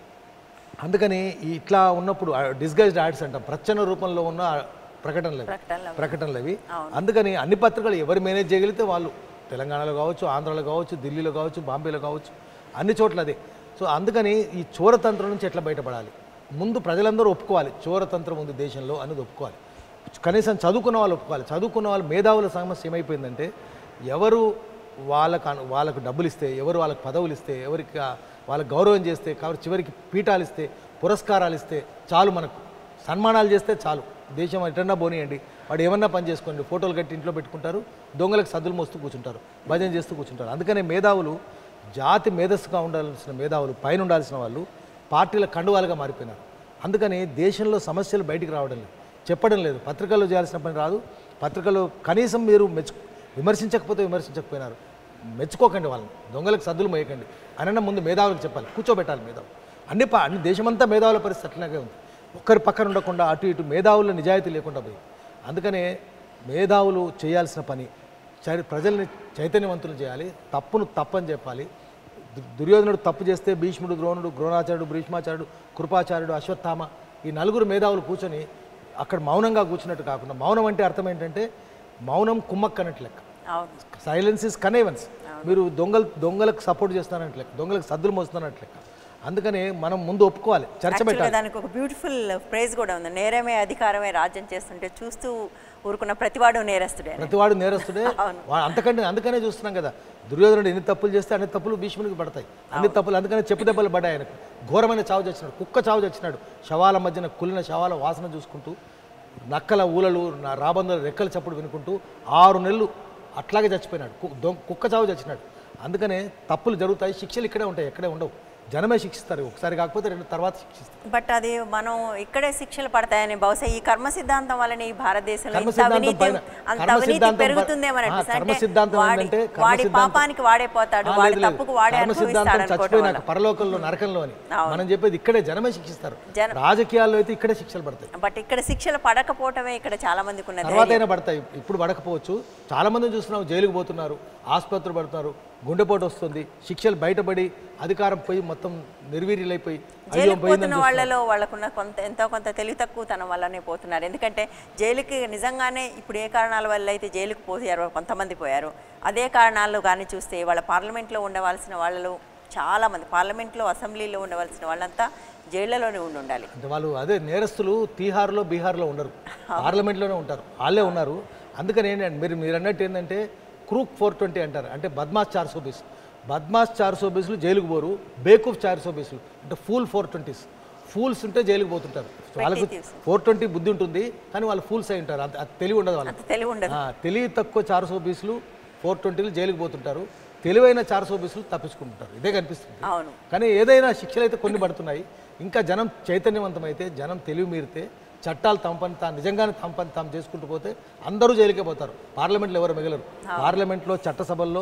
అందుకని ఈ ఇట్లా ఉన్నప్పుడు డిస్గైజ్డ్ యాడ్స్ అంటాం ప్రచ్ఛన్న రూపంలో ఉన్న ప్రకటనలు అవి. ప్రకటనలు ప్రకటనలు అవి అందుకని అన్ని పత్రికలు ఎవరు మేనేజ్ చేయగలిగితే వాళ్ళు తెలంగాణలో కావచ్చు ఆంధ్రాలో కావచ్చు ఢిల్లీలో కావచ్చు బాంబేలో కావచ్చు అన్ని చోట్ల అదే సో అందుకని ఈ చోరతంత్రం నుంచి ఎట్లా బయటపడాలి ముందు ప్రజలందరూ ఒప్పుకోవాలి చోరతంత్రం ఉంది దేశంలో అనేది ఒప్పుకోవాలి కనీసం చదువుకున్న వాళ్ళు ఒప్పుకోవాలి చదువుకున్న వాళ్ళు మేధావుల సమస్య ఏమైపోయిందంటే ఎవరు వాళ్ళకు అను- వాళ్ళకు డబ్బులు ఇస్తే ఎవరు వాళ్ళకి పదవులు ఇస్తే ఎవరికి ఆ- వాళ్ళకి గౌరవం చేస్తే కాబట్టి చివరికి పీఠాలు ఇస్తే పురస్కారాలు ఇస్తే చాలు మనకు సన్మానాలు చేస్తే చాలు దేశం ఎటన్నా పోనీయండి వాడు ఏమన్నా పని చేసుకోండి ఫోటోలు కట్టి ఇంట్లో పెట్టుకుంటారు దొంగలకు సద్దులు మోస్తూ కూర్చుంటారు భజన చేస్తూ కూర్చుంటారు అందుకనే మేధావులు జాతి మేధస్సుగా ఉండాల్సిన మేధావులు పైన ఉండాల్సిన వాళ్ళు పార్టీల కండువాలుగా మారిపోయినారు అందుకని దేశంలో సమస్యలు బయటికి రావడం లేదు చెప్పడం లేదు పత్రికల్లో చేయాల్సిన పని రాదు పత్రికల్లో కనీసం మీరు మెచ్చు విమర్శించకపోతే విమర్శించకపోయినారు మెచ్చుకోకండి వాళ్ళని దొంగలకు సద్దులు మోయకండి అనన్న ముందు మేధావులకు చెప్పాలి కూర్చోబెట్టాలి మేధావులు అన్ని పా అన్ని దేశమంతా మేధావుల పరిస్థితి అట్లాగే ఉంది ఒక్కరి పక్కన ఉండకుండా అటు ఇటు మేధావుల నిజాయితీ లేకుండా పోయి అందుకనే మేధావులు చేయాల్సిన పని చరి ప్రజల్ని చైతన్యవంతులు చేయాలి తప్పును తప్పని చెప్పాలి దు- దుర్యోధనుడు తప్పు చేస్తే భీష్ముడు ద్రోణుడు ద్రోణాచార్యుడు భీష్మాచార్యుడు కృపాచార్యుడు అశ్వత్థామ ఈ నలుగురు మేధావులు కూర్చొని అక్కడ మౌనంగా కూర్చున్నట్టు కాకుండా మౌనం అంటే అర్థం ఏంటంటే మౌనం కుమ్మక్క అన్నట్టు లెక్క అవును సైలెన్స్ ఇస్ కనేవెన్స్ మీరు దొంగలు దొంగలకు సపోర్ట్ చేస్తానంటే లెక్క దొంగలకు సద్దులు మోస్తున్నట్టు లెక్క అందుకనే మనం ముందు ఒప్పుకోవాలి చర్చ యాక్చువల్గా పెట్టాలి దానికి ఒక బ్యూటిఫుల్ ప్రైజ్ కూడా ఉంది నేరమే అధికారమే రాజ్యం చేస్తుంటే చూస్తూ ఊరుకున్న ప్రతివాడు నేరస్తుడే అని. ప్రతివాడు నేరస్తుడే వా- అంతకంటే అందుకనే చూస్తున్నాం కదా దుర్యోధనుడు ఎన్ని తప్పులు చేస్తే అన్ని తప్పులు భీష్మునికి పడతాయి అన్ని తప్పులు అందుకనే చెప్పు దెబ్బలు పడ్డాయి ఆయనకు ఘోరమైన చావు చచ్చినాడు కుక్క చావు చచ్చినాడు శవాల మధ్యన కుళ్ళిన శవాల వాసన చూసుకుంటూ నక్కల ఊలలు నా రాబందుల రెక్కల చప్పుడు వినుకుంటూ ఆరు నెలలు అట్లాగే చచ్చిపోయినాడు కు- దొం- కుక్క చావు చచ్చినాడు అందుకనే తప్పులు జరుగుతాయి శిక్షలు ఇక్కడే ఉంటాయి ఎక్కడే ఉండవు జనమే శిక్షిస్తారు ఒకసారి కాకపోతే రెండు తర్వాత శిక్షిస్తారు బట్ అది మనం ఇక్కడే శిక్షలు పడతాయని బహుశా ఈ కర్మ సిద్ధాంతం వలన ఈ భారతదేశంలో కర్మ ఇంత సిద్ధాంతం అవినీతి పైన- అంత కర్మ అవినీతి సిద్ధాంతం పై- పెరుగుతుందేమో ఆ, అనిపిస్తుంది. కర్మ అంటే సిద్ధాంతం వాడి- ఏంటంటే కర్మ వాడి సిద్ధాంతం- పాపానికి వాడే పోతాడు ఆ, వాడి లేదు, లేదు. తప్పుకు వాడే కర్మ సిద్ధాంతం అనుభవిస్తాడు అనుకోవటం చచ్చిపోయినాక వల్ల పరలోకంలో నరకంలో అని అవును. మనం చెప్పేది ఇక్కడే జనమే శిక్షిస్తారు జన- రాజకీయాల్లో అయితే ఇక్కడే శిక్షలు పడతాయి బట్ ఇక్కడ శిక్షలు పడకపోవటమే ఇక్కడ చాలా మందికి ఉన్న తర్వాత ధైర్యం. అయినా పడతాయి ఇప్పుడు పడకపోవచ్చు చాలా మందిని చూస్తున్నాం జైలుకు పోతున్నారు ఆసుపత్రి పడుతున్నారు గుండెపోటు వస్తుంది శిక్షలు బయటపడి అధికారం పోయి మొత్తం నిర్వీర్యులైపోయి అయ్యో జైలుకి పోయిందని పోతున్న వాళ్ళలో వాళ్ళకున్న కొంత ఎంతో కొంత తెలివి తక్కువతనం వల్లనే పోతున్నారు ఎందుకంటే జైలుకి నిజంగానే ఇప్పుడు ఏ కారణాల వల్ల అయితే జైలుకి పోయారో కొంతమంది పోయారు అదే కారణాలు కానీ చూస్తే వాళ్ళ పార్లమెంట్లో ఉండవలసిన వాళ్ళు చాలామంది పార్లమెంట్లో అసెంబ్లీలో ఉండవలసిన వాళ్ళంతా జైళ్లలోనే ఉండి ఉండాలి అంటే వాళ్ళు అదే నేరస్తులు తీహార్లో బీహార్లో ఉండరు పార్లమెంట్లోనే ఉంటారు వాళ్ళే ఉన్నారు అందుకని ఏంటంటే మీరు మీరు అన్నట్టు ఏంటంటే క్రూక్ ఫోర్ ట్వంటీ అంటారు అంటే బద్మాస్ చార్ సోబీస్ బద్మాస్ చార్ సోబీస్లు జైలుకు పోరు బేకూఫ్ చార్ సోబీస్లు అంటే ఫూల్ ఫోర్ ట్వంటీస్ ఫూల్స్ ఉంటే జైలుకు పోతుంటారు వాళ్ళకు thieves. ఫోర్ ట్వంటీ బుద్ధి ఉంటుంది కానీ వాళ్ళు ఫూల్స్ అయి ఉంటారు అంత అది తెలివి ఉండదు వాళ్ళకి అంత తెలివి ఉండదు ఆ, తెలివి తక్కువ చార్ సోబీస్లు ఫోర్ ట్వంటీలు జైలుకు పోతుంటారు తెలివైన చార్ సోబీస్లు తప్పించుకుంటుంటారు ఇదే కనిపిస్తుంది అవును కానీ ఏదైనా శిక్షలు అయితే కొన్ని పడుతున్నాయి ఇంకా జనం చైతన్యవంతమైతే జనం తెలివి మీరితే చట్టాలు తమ పని తాను నిజంగానే తమ పని తాము చేసుకుంటూ పోతే అందరూ జైలుకే పోతారు పార్లమెంట్లో ఎవరు మిగలరు పార్లమెంట్లో చట్టసభల్లో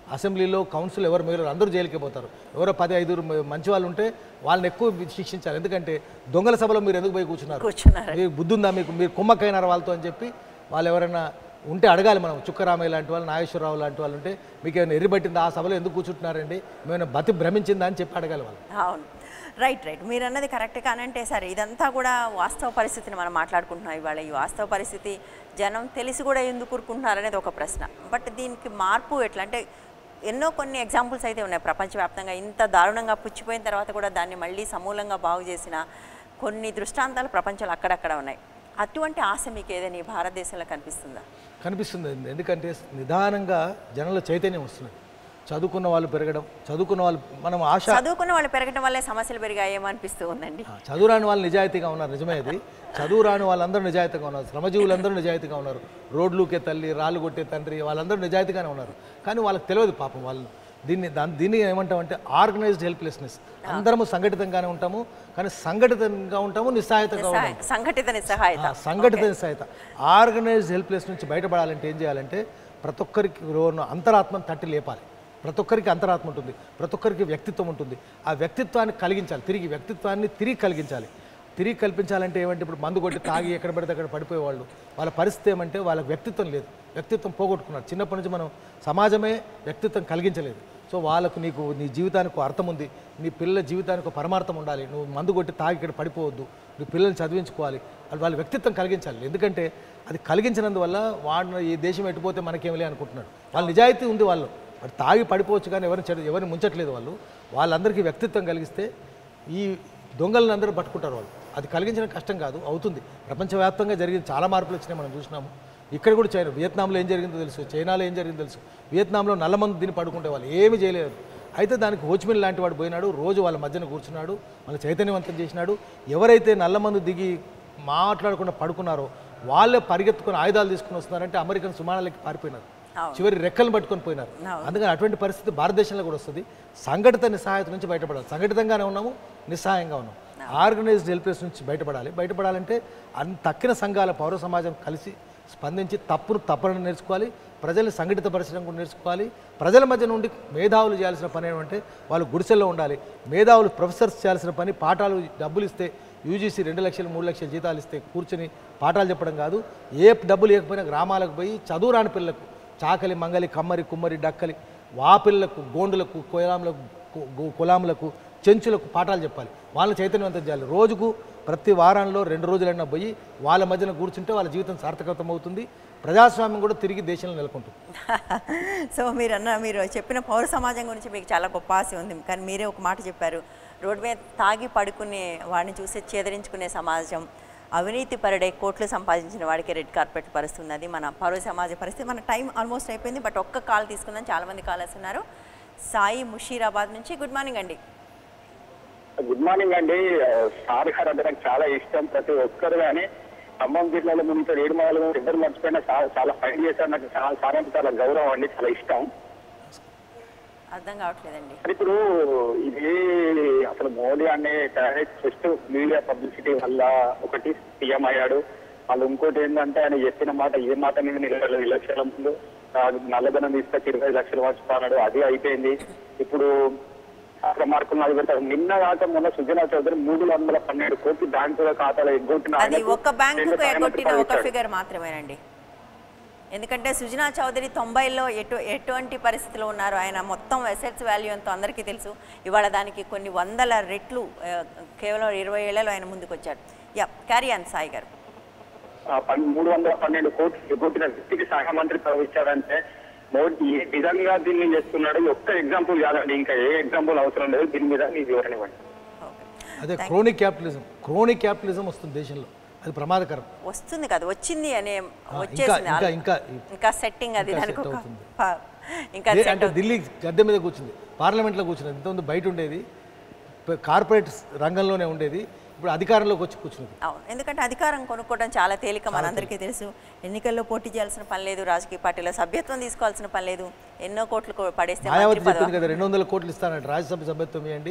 అసెంబ్లీలో కౌన్సిల్ ఎవరు మిగిలిన అందరూ జైలుకి పోతారు ఎవరో పది ఐదుగురు మ- మంచి వాళ్ళు ఉంటే వాళ్ళని ఎక్కువ శిక్షించాలి ఎందుకంటే దొంగల సభలో మీరు ఎందుకు పోయి కూర్చున్నారు కూర్చున్నారు మీకు బుద్ధి ఉందా మీకు మీరు కుమ్మక్కైనారు వాళ్ళతో అని చెప్పి వాళ్ళు ఎవరైనా ఉంటే అడగాలి మనం చుక్కరామయ్య లాంటి వాళ్ళు నాగేశ్వరరావు లాంటి వాళ్ళు ఉంటే మీకు ఏమైనా ఎర్రిబట్టిందా ఆ సభలో ఎందుకు కూర్చుంటున్నారండి ఏమైనా బతి భ్రమించిందా అని చెప్పి అడగాలి వాళ్ళు అవును రైట్ రైట్ మీరు అన్నది కరెక్ట్ కానంటే సరే ఇదంతా కూడా వాస్తవ పరిస్థితిని మనం మాట్లాడుకుంటున్నాం ఇవాళ ఈ వాస్తవ పరిస్థితి జనం తెలిసి కూడా ఎందుకు ఊరుకుంటున్నారు అనేది ఒక ప్రశ్న బట్ దీనికి మార్పు ఎట్లా అంటే ఎన్నో కొన్ని ఎగ్జాంపుల్స్ అయితే ఉన్నాయి ప్రపంచవ్యాప్తంగా ఇంత దారుణంగా పుచ్చిపోయిన తర్వాత కూడా దాన్ని మళ్ళీ సమూలంగా బాగు చేసిన కొన్ని దృష్టాంతాలు ప్రపంచంలో అక్కడక్కడ ఉన్నాయి అటువంటి ఆశ మీకు ఏదైనా ఈ భారతదేశంలో కనిపిస్తుందా కనిపిస్తుంది ఎందుకంటే నిదానంగా జనంలో చైతన్యం వస్తుంది చదువుకున్న వాళ్ళు పెరగడం చదువుకున్న వాళ్ళు మనం ఆశ చదువుకున్న వాళ్ళు పెరగడం వల్లే సమస్యలు పెరిగాయేమో అనిపిస్తూ ఉందండి ఆ, చదువు రాని వాళ్ళు నిజాయితీగా ఉన్నారు నిజమే అది చదువు రాని వాళ్ళందరూ నిజాయితీగా ఉన్నారు శ్రమజీవులందరూ నిజాయితీగా ఉన్నారు రోడ్లుకే తల్లి రాళ్ళు కొట్టే తండ్రి వాళ్ళందరూ నిజాయితీగానే ఉన్నారు కానీ వాళ్ళకి తెలియదు పాపం వాళ్ళు దీన్ని దాన్ని దీన్ని ఏమంటామంటే ఆర్గనైజ్డ్ హెల్ప్లెస్నెస్ అందరము సంఘటితంగానే ఉంటాము కానీ సంఘటితంగా ఉంటాము నిస్సహాయతగా ఉంటాము సహాయ- సంఘటిత నిస్సహాయత ఆ, సంఘటిత సహాయత ఆర్గనైజ్డ్ హెల్ప్లెస్ నుంచి బయటపడాలంటే ఏం చేయాలంటే ప్రతి ఒక్కరికి ఉన్న అంతరాత్మను తట్టి లేపాలి ప్రతి ఒక్కరికి అంతరాత్మ ఉంటుంది ప్రతి ఒక్కరికి వ్యక్తిత్వం ఉంటుంది ఆ వ్యక్తిత్వాన్ని కలిగించాలి తిరిగి వ్యక్తిత్వాన్ని తిరిగి కలిగించాలి తిరిగి కల్పించాలంటే ఏమంటే ఇప్పుడు మందు కొట్టి తాగి ఎక్కడ పడితే అక్కడ పడిపోయేవాళ్ళు వాళ్ళ పరిస్థితి ఏమంటే వాళ్ళకి వ్యక్తిత్వం లేదు వ్యక్తిత్వం పోగొట్టుకున్నారు చిన్నప్పటి నుంచి మనం సమాజమే వ్యక్తిత్వం కలిగించలేదు సో వాళ్ళకు నీకు నీ జీవితానికి ఒక అర్థం ఉంది నీ పిల్లల జీవితానికి ఒక పరమార్థం ఉండాలి నువ్వు మందు కొట్టి తాగి ఇక్కడ పడిపోవద్దు నీ పిల్లల్ని చదివించుకోవాలి అది వాళ్ళ వ్యక్తిత్వం కలిగించాలి ఎందుకంటే అది కలిగించినందువల్ల వాడు ఈ దేశం ఎట్టిపోతే మనకేమిలే అనుకుంటున్నాడు వాళ్ళ నిజాయితీ ఉంది వాళ్ళు వాడు తాగి పడిపోవచ్చు కానీ ఎవరిని చెడు ఎవరిని ముంచట్లేదు వాళ్ళు వాళ్ళందరికీ వ్యక్తిత్వం కలిగిస్తే ఈ దొంగలను అందరూ పట్టుకుంటారు వాళ్ళు అది కలిగించడం కష్టం కాదు అవుతుంది ప్రపంచవ్యాప్తంగా జరిగిన చాలా మార్పులు వచ్చినాయి మనం చూసినాము ఇక్కడ కూడా చైనా వియత్నాంలో ఏం జరిగిందో తెలుసు చైనాలో ఏం జరిగిందో తెలుసు వియత్నాంలో నల్లమంది దీన్ని పడుకుంటే వాళ్ళు ఏమీ చేయలేదు అయితే దానికి హోచ్మిన్ లాంటి వాడు పోయినాడు రోజు వాళ్ళ మధ్యన కూర్చున్నాడు వాళ్ళ చైతన్యవంతం చేసినాడు ఎవరైతే నల్లమందు దిగి మాట్లాడకుండా పడుకున్నారో వాళ్ళే పరిగెత్తుకొని ఆయుధాలు తీసుకుని వస్తున్నారంటే అమెరికన్ సుమానాలకి పారిపోయినారు చివరి రెక్కలను పట్టుకొని పోయినారు అందుకని అటువంటి పరిస్థితి భారతదేశంలో కూడా వస్తుంది సంఘటిత నిస్సహాయత నుంచి బయటపడాలి సంఘటితంగానే ఉన్నాము నిస్సహాయంగా ఉన్నాం ఆర్గనైజ్డ్ హెల్ప్లెస్ నుంచి బయటపడాలి బయటపడాలంటే అన్ని తక్కిన సంఘాల పౌర సమాజం కలిసి స్పందించి తప్పును తప్పని నేర్చుకోవాలి ప్రజల్ని సంఘటితపరచడం కూడా నేర్చుకోవాలి ప్రజల మధ్య నుండి మేధావులు చేయాల్సిన పని ఏమంటే వాళ్ళు గుడిసెల్లో ఉండాలి మేధావులు ప్రొఫెసర్స్ చేయాల్సిన పని పాఠాలు డబ్బులు ఇస్తే యూజీసీ రెండు లక్షలు మూడు లక్షల జీతాలు ఇస్తే కూర్చొని పాఠాలు చెప్పడం కాదు ఏ డబ్బులు లేకపోయినా గ్రామాలకు పోయి చదువు రాని పిల్లలకు చాకలి మంగలి కమ్మరి కుమ్మరి డక్కలి వా పిల్లలకు గోండులకు కొలాములకు కు- గు- కులాములకు చెంచులకు పాఠాలు చెప్పాలి వాళ్ళని చైతన్యవంతం చేయాలి రోజుకు ప్రతి వారంలో రెండు రోజులైనా పోయి వాళ్ళ మధ్యన కూర్చుంటే వాళ్ళ జీవితం సార్థకతం అవుతుంది ప్రజాస్వామ్యం కూడా తిరిగి దేశంలో నెలకొంటుంది సో మీరు అన్న మీరు చెప్పిన పౌర సమాజం గురించి మీకు చాలా గొప్ప ఆశ ఉంది కానీ మీరే ఒక మాట చెప్పారు రోడ్డు మీద తాగి పడుకునే వాడిని చూసి చేదరించుకునే సమాజం అవినీతి పరుడే కోట్లు సంపాదించిన వాడికి రెడ్ కార్పెట్ పరుస్తుంది అది మన పౌర సమాజ పరిస్థితి మన టైం ఆల్మోస్ట్ అయిపోయింది బట్ ఒక్క కాల్ తీసుకుందాం చాలామంది కాల్ వస్తున్నారు సాయి ముషీరాబాద్ నుంచి గుడ్ మార్నింగ్ అండి గుడ్ మార్నింగ్ అండి సార్ గారు అంటే నాకు చాలా ఇష్టం ప్రతి ఒక్కరు కానీ ఖమ్మం జిల్లాలో ముందు ఏడు మాలు ఇద్దరు మర్చిపోయినా చాలా చాలా ఫైట్ చేశారు నాకు చాలా సార్ అంటే చాలా గౌరవం అండి చాలా ఇష్టం అర్థం కావట్లేదండి మరి ఇప్పుడు ఇది అసలు మోడీ అనే జస్ట్ మీడియా పబ్లిసిటీ వల్ల ఒకటి సీఎం అయ్యాడు వాళ్ళు ఇంకోటి ఏంటంటే ఆయన చెప్పిన మాట ఏ మాట మీద నిలబడలేదు ఈ లక్షల ముందు ఆ, నల్లధనం తీసుకొచ్చి ఇరవై లక్షలు మర్చిపోన్నాడు అది అయిపోయింది ఇప్పుడు అక్కడ మార్కులు నాలుగు పెడతారు నిన్న కాక మొన్న సుజనా చౌదరి మూడు వందల పన్నెండు కోట్లు బ్యాంకుల ఖాతాలో ఎగ్గొట్టిన అది ఆయనకు ఒక్క బ్యాంకుకు కేంద్ర ఎగ్గొట్టిన సాయం ఒక ఇచ్చాడు. ఫిగర్ మాత్రమేనండి ఎందుకంటే సుజనా చౌదరి తొంభైలో ఎటు ఎటువంటి పరిస్థితిలో ఉన్నారు ఆయన మొత్తం అసెట్స్ వాల్యూ ఎంతో అందరికీ తెలుసు ఇవాళ దానికి కొన్ని వందల రెట్లు ఆ, కేవలం ఇరవై ఏళ్లలో ఆయన ముందుకు వచ్చాడు యా క్యారీ ఆన్ సాయి గారు ఆ పన్- మూడు వందల పన్నెండు కోట్లు ఎగ్గొట్టిన వ్యక్తికి సహాయ మంత్రి పదవి ఇచ్చాడంటే మోడీ ఏ విధంగా దీన్ని చేస్తున్నాడు ఈ ఒక్క ఎగ్జాంపుల్ కాదండి ఇంకా ఏ ఎగ్జాంపుల్ అవసరం లేదు దీని మీద మీ వివరణ ఇవ్వండి ఓకే అదే క్రోనిక్ క్యాపిటలిజం క్రోనిక్ క్యాపిటలిజం వస్తుంది దేశంలో అది ప్రమాదకరం వస్తుంది కదా వచ్చింది అనే ఇంకా వచ్చేసింది ఇంకా ఇంకా ఇంకా సెట్టింగ్ అది ఇంకా దానికి set ఒక అవుతుంది. ప- ఇంకా ఏ- సెట్ అంటే ఢిల్లీ గద్దె మీద కూర్చుంది పార్లమెంట్లో కూర్చున్నది ఇంతకుముందు బయట ఉండేది ప- కార్పొరేట్ రంగంలోనే ఉండేది ఇప్పుడు అధికారంలోకి వచ్చి కూర్చున్నది అవును ఎందుకంటే అధికారం కొనుక్కోవడం చాలా తేలిక మనందరికీ తెలుసు ఎన్నికల్లో పోటీ చేయాల్సిన పని లేదు రాజకీయ పార్టీలో సభ్యత్వం తీసుకోవాల్సిన పని లేదు ఎన్నో కోట్లు కో- పడేస్తే మాయావతి మంత్రి పదవి చెప్పింది కదా రెండు వందల కోట్లు ఇస్తానంటే రాజ్యసభ సభ్యత్వం ఇవ్వండి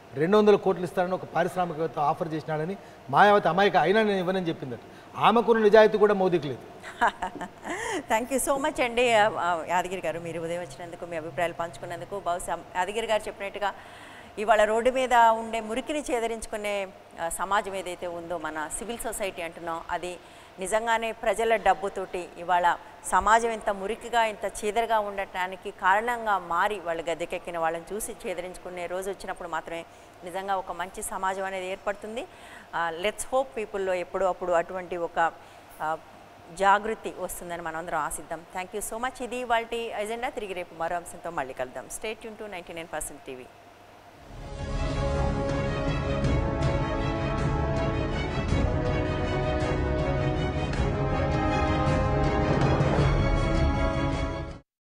రెండు వందల కోట్లు ఇస్తానని ఒక పారిశ్రామికవేత్త ఆఫర్ చేసినాడని మాయావతి అమాయక అయినా నేను ఇవ్వనని చెప్పిందట ఆమెకున్న నిజాయితీ కూడా మోదీకి లేదు థ్యాంక్ యూ సో మచ్ అండి ఆ, ఆ, యాదగిరి గారు మీరు ఉదయం వచ్చినందుకు మీ అభిప్రాయాలు పంచుకున్నందుకు బహుశా యాదగిరి గారు చెప్పినట్టుగా ఇవాళ రోడ్డు మీద ఉండే మురికిని చేదరించుకునే ఆ, సమాజం ఏదైతే ఉందో మన సివిల్ సొసైటీ అంటున్నాం అది నిజంగానే ప్రజల డబ్బుతోటి ఇవాళ సమాజం ఇంత మురికిగా ఇంత చీదరగా ఉండటానికి కారణంగా మారి వాళ్ళు గద్దెకెక్కిన వాళ్ళని చూసి చేదరించుకునే రోజు వచ్చినప్పుడు మాత్రమే నిజంగా ఒక మంచి సమాజం అనేది ఏర్పడుతుంది లెట్స్ హోప్ పీపుల్లో ఎప్పుడూ అప్పుడు అటువంటి ఒక ఆ, జాగృతి వస్తుందని మనం అందరం ఆశిద్దాం థ్యాంక్ యూ సో మచ్ ఇది వాళ్ళ ఎజెండా తిరిగి రేపు మరో అంశంతో మళ్ళీ కలుద్దాం స్టేట్ యూన్ to ninety nine percent TV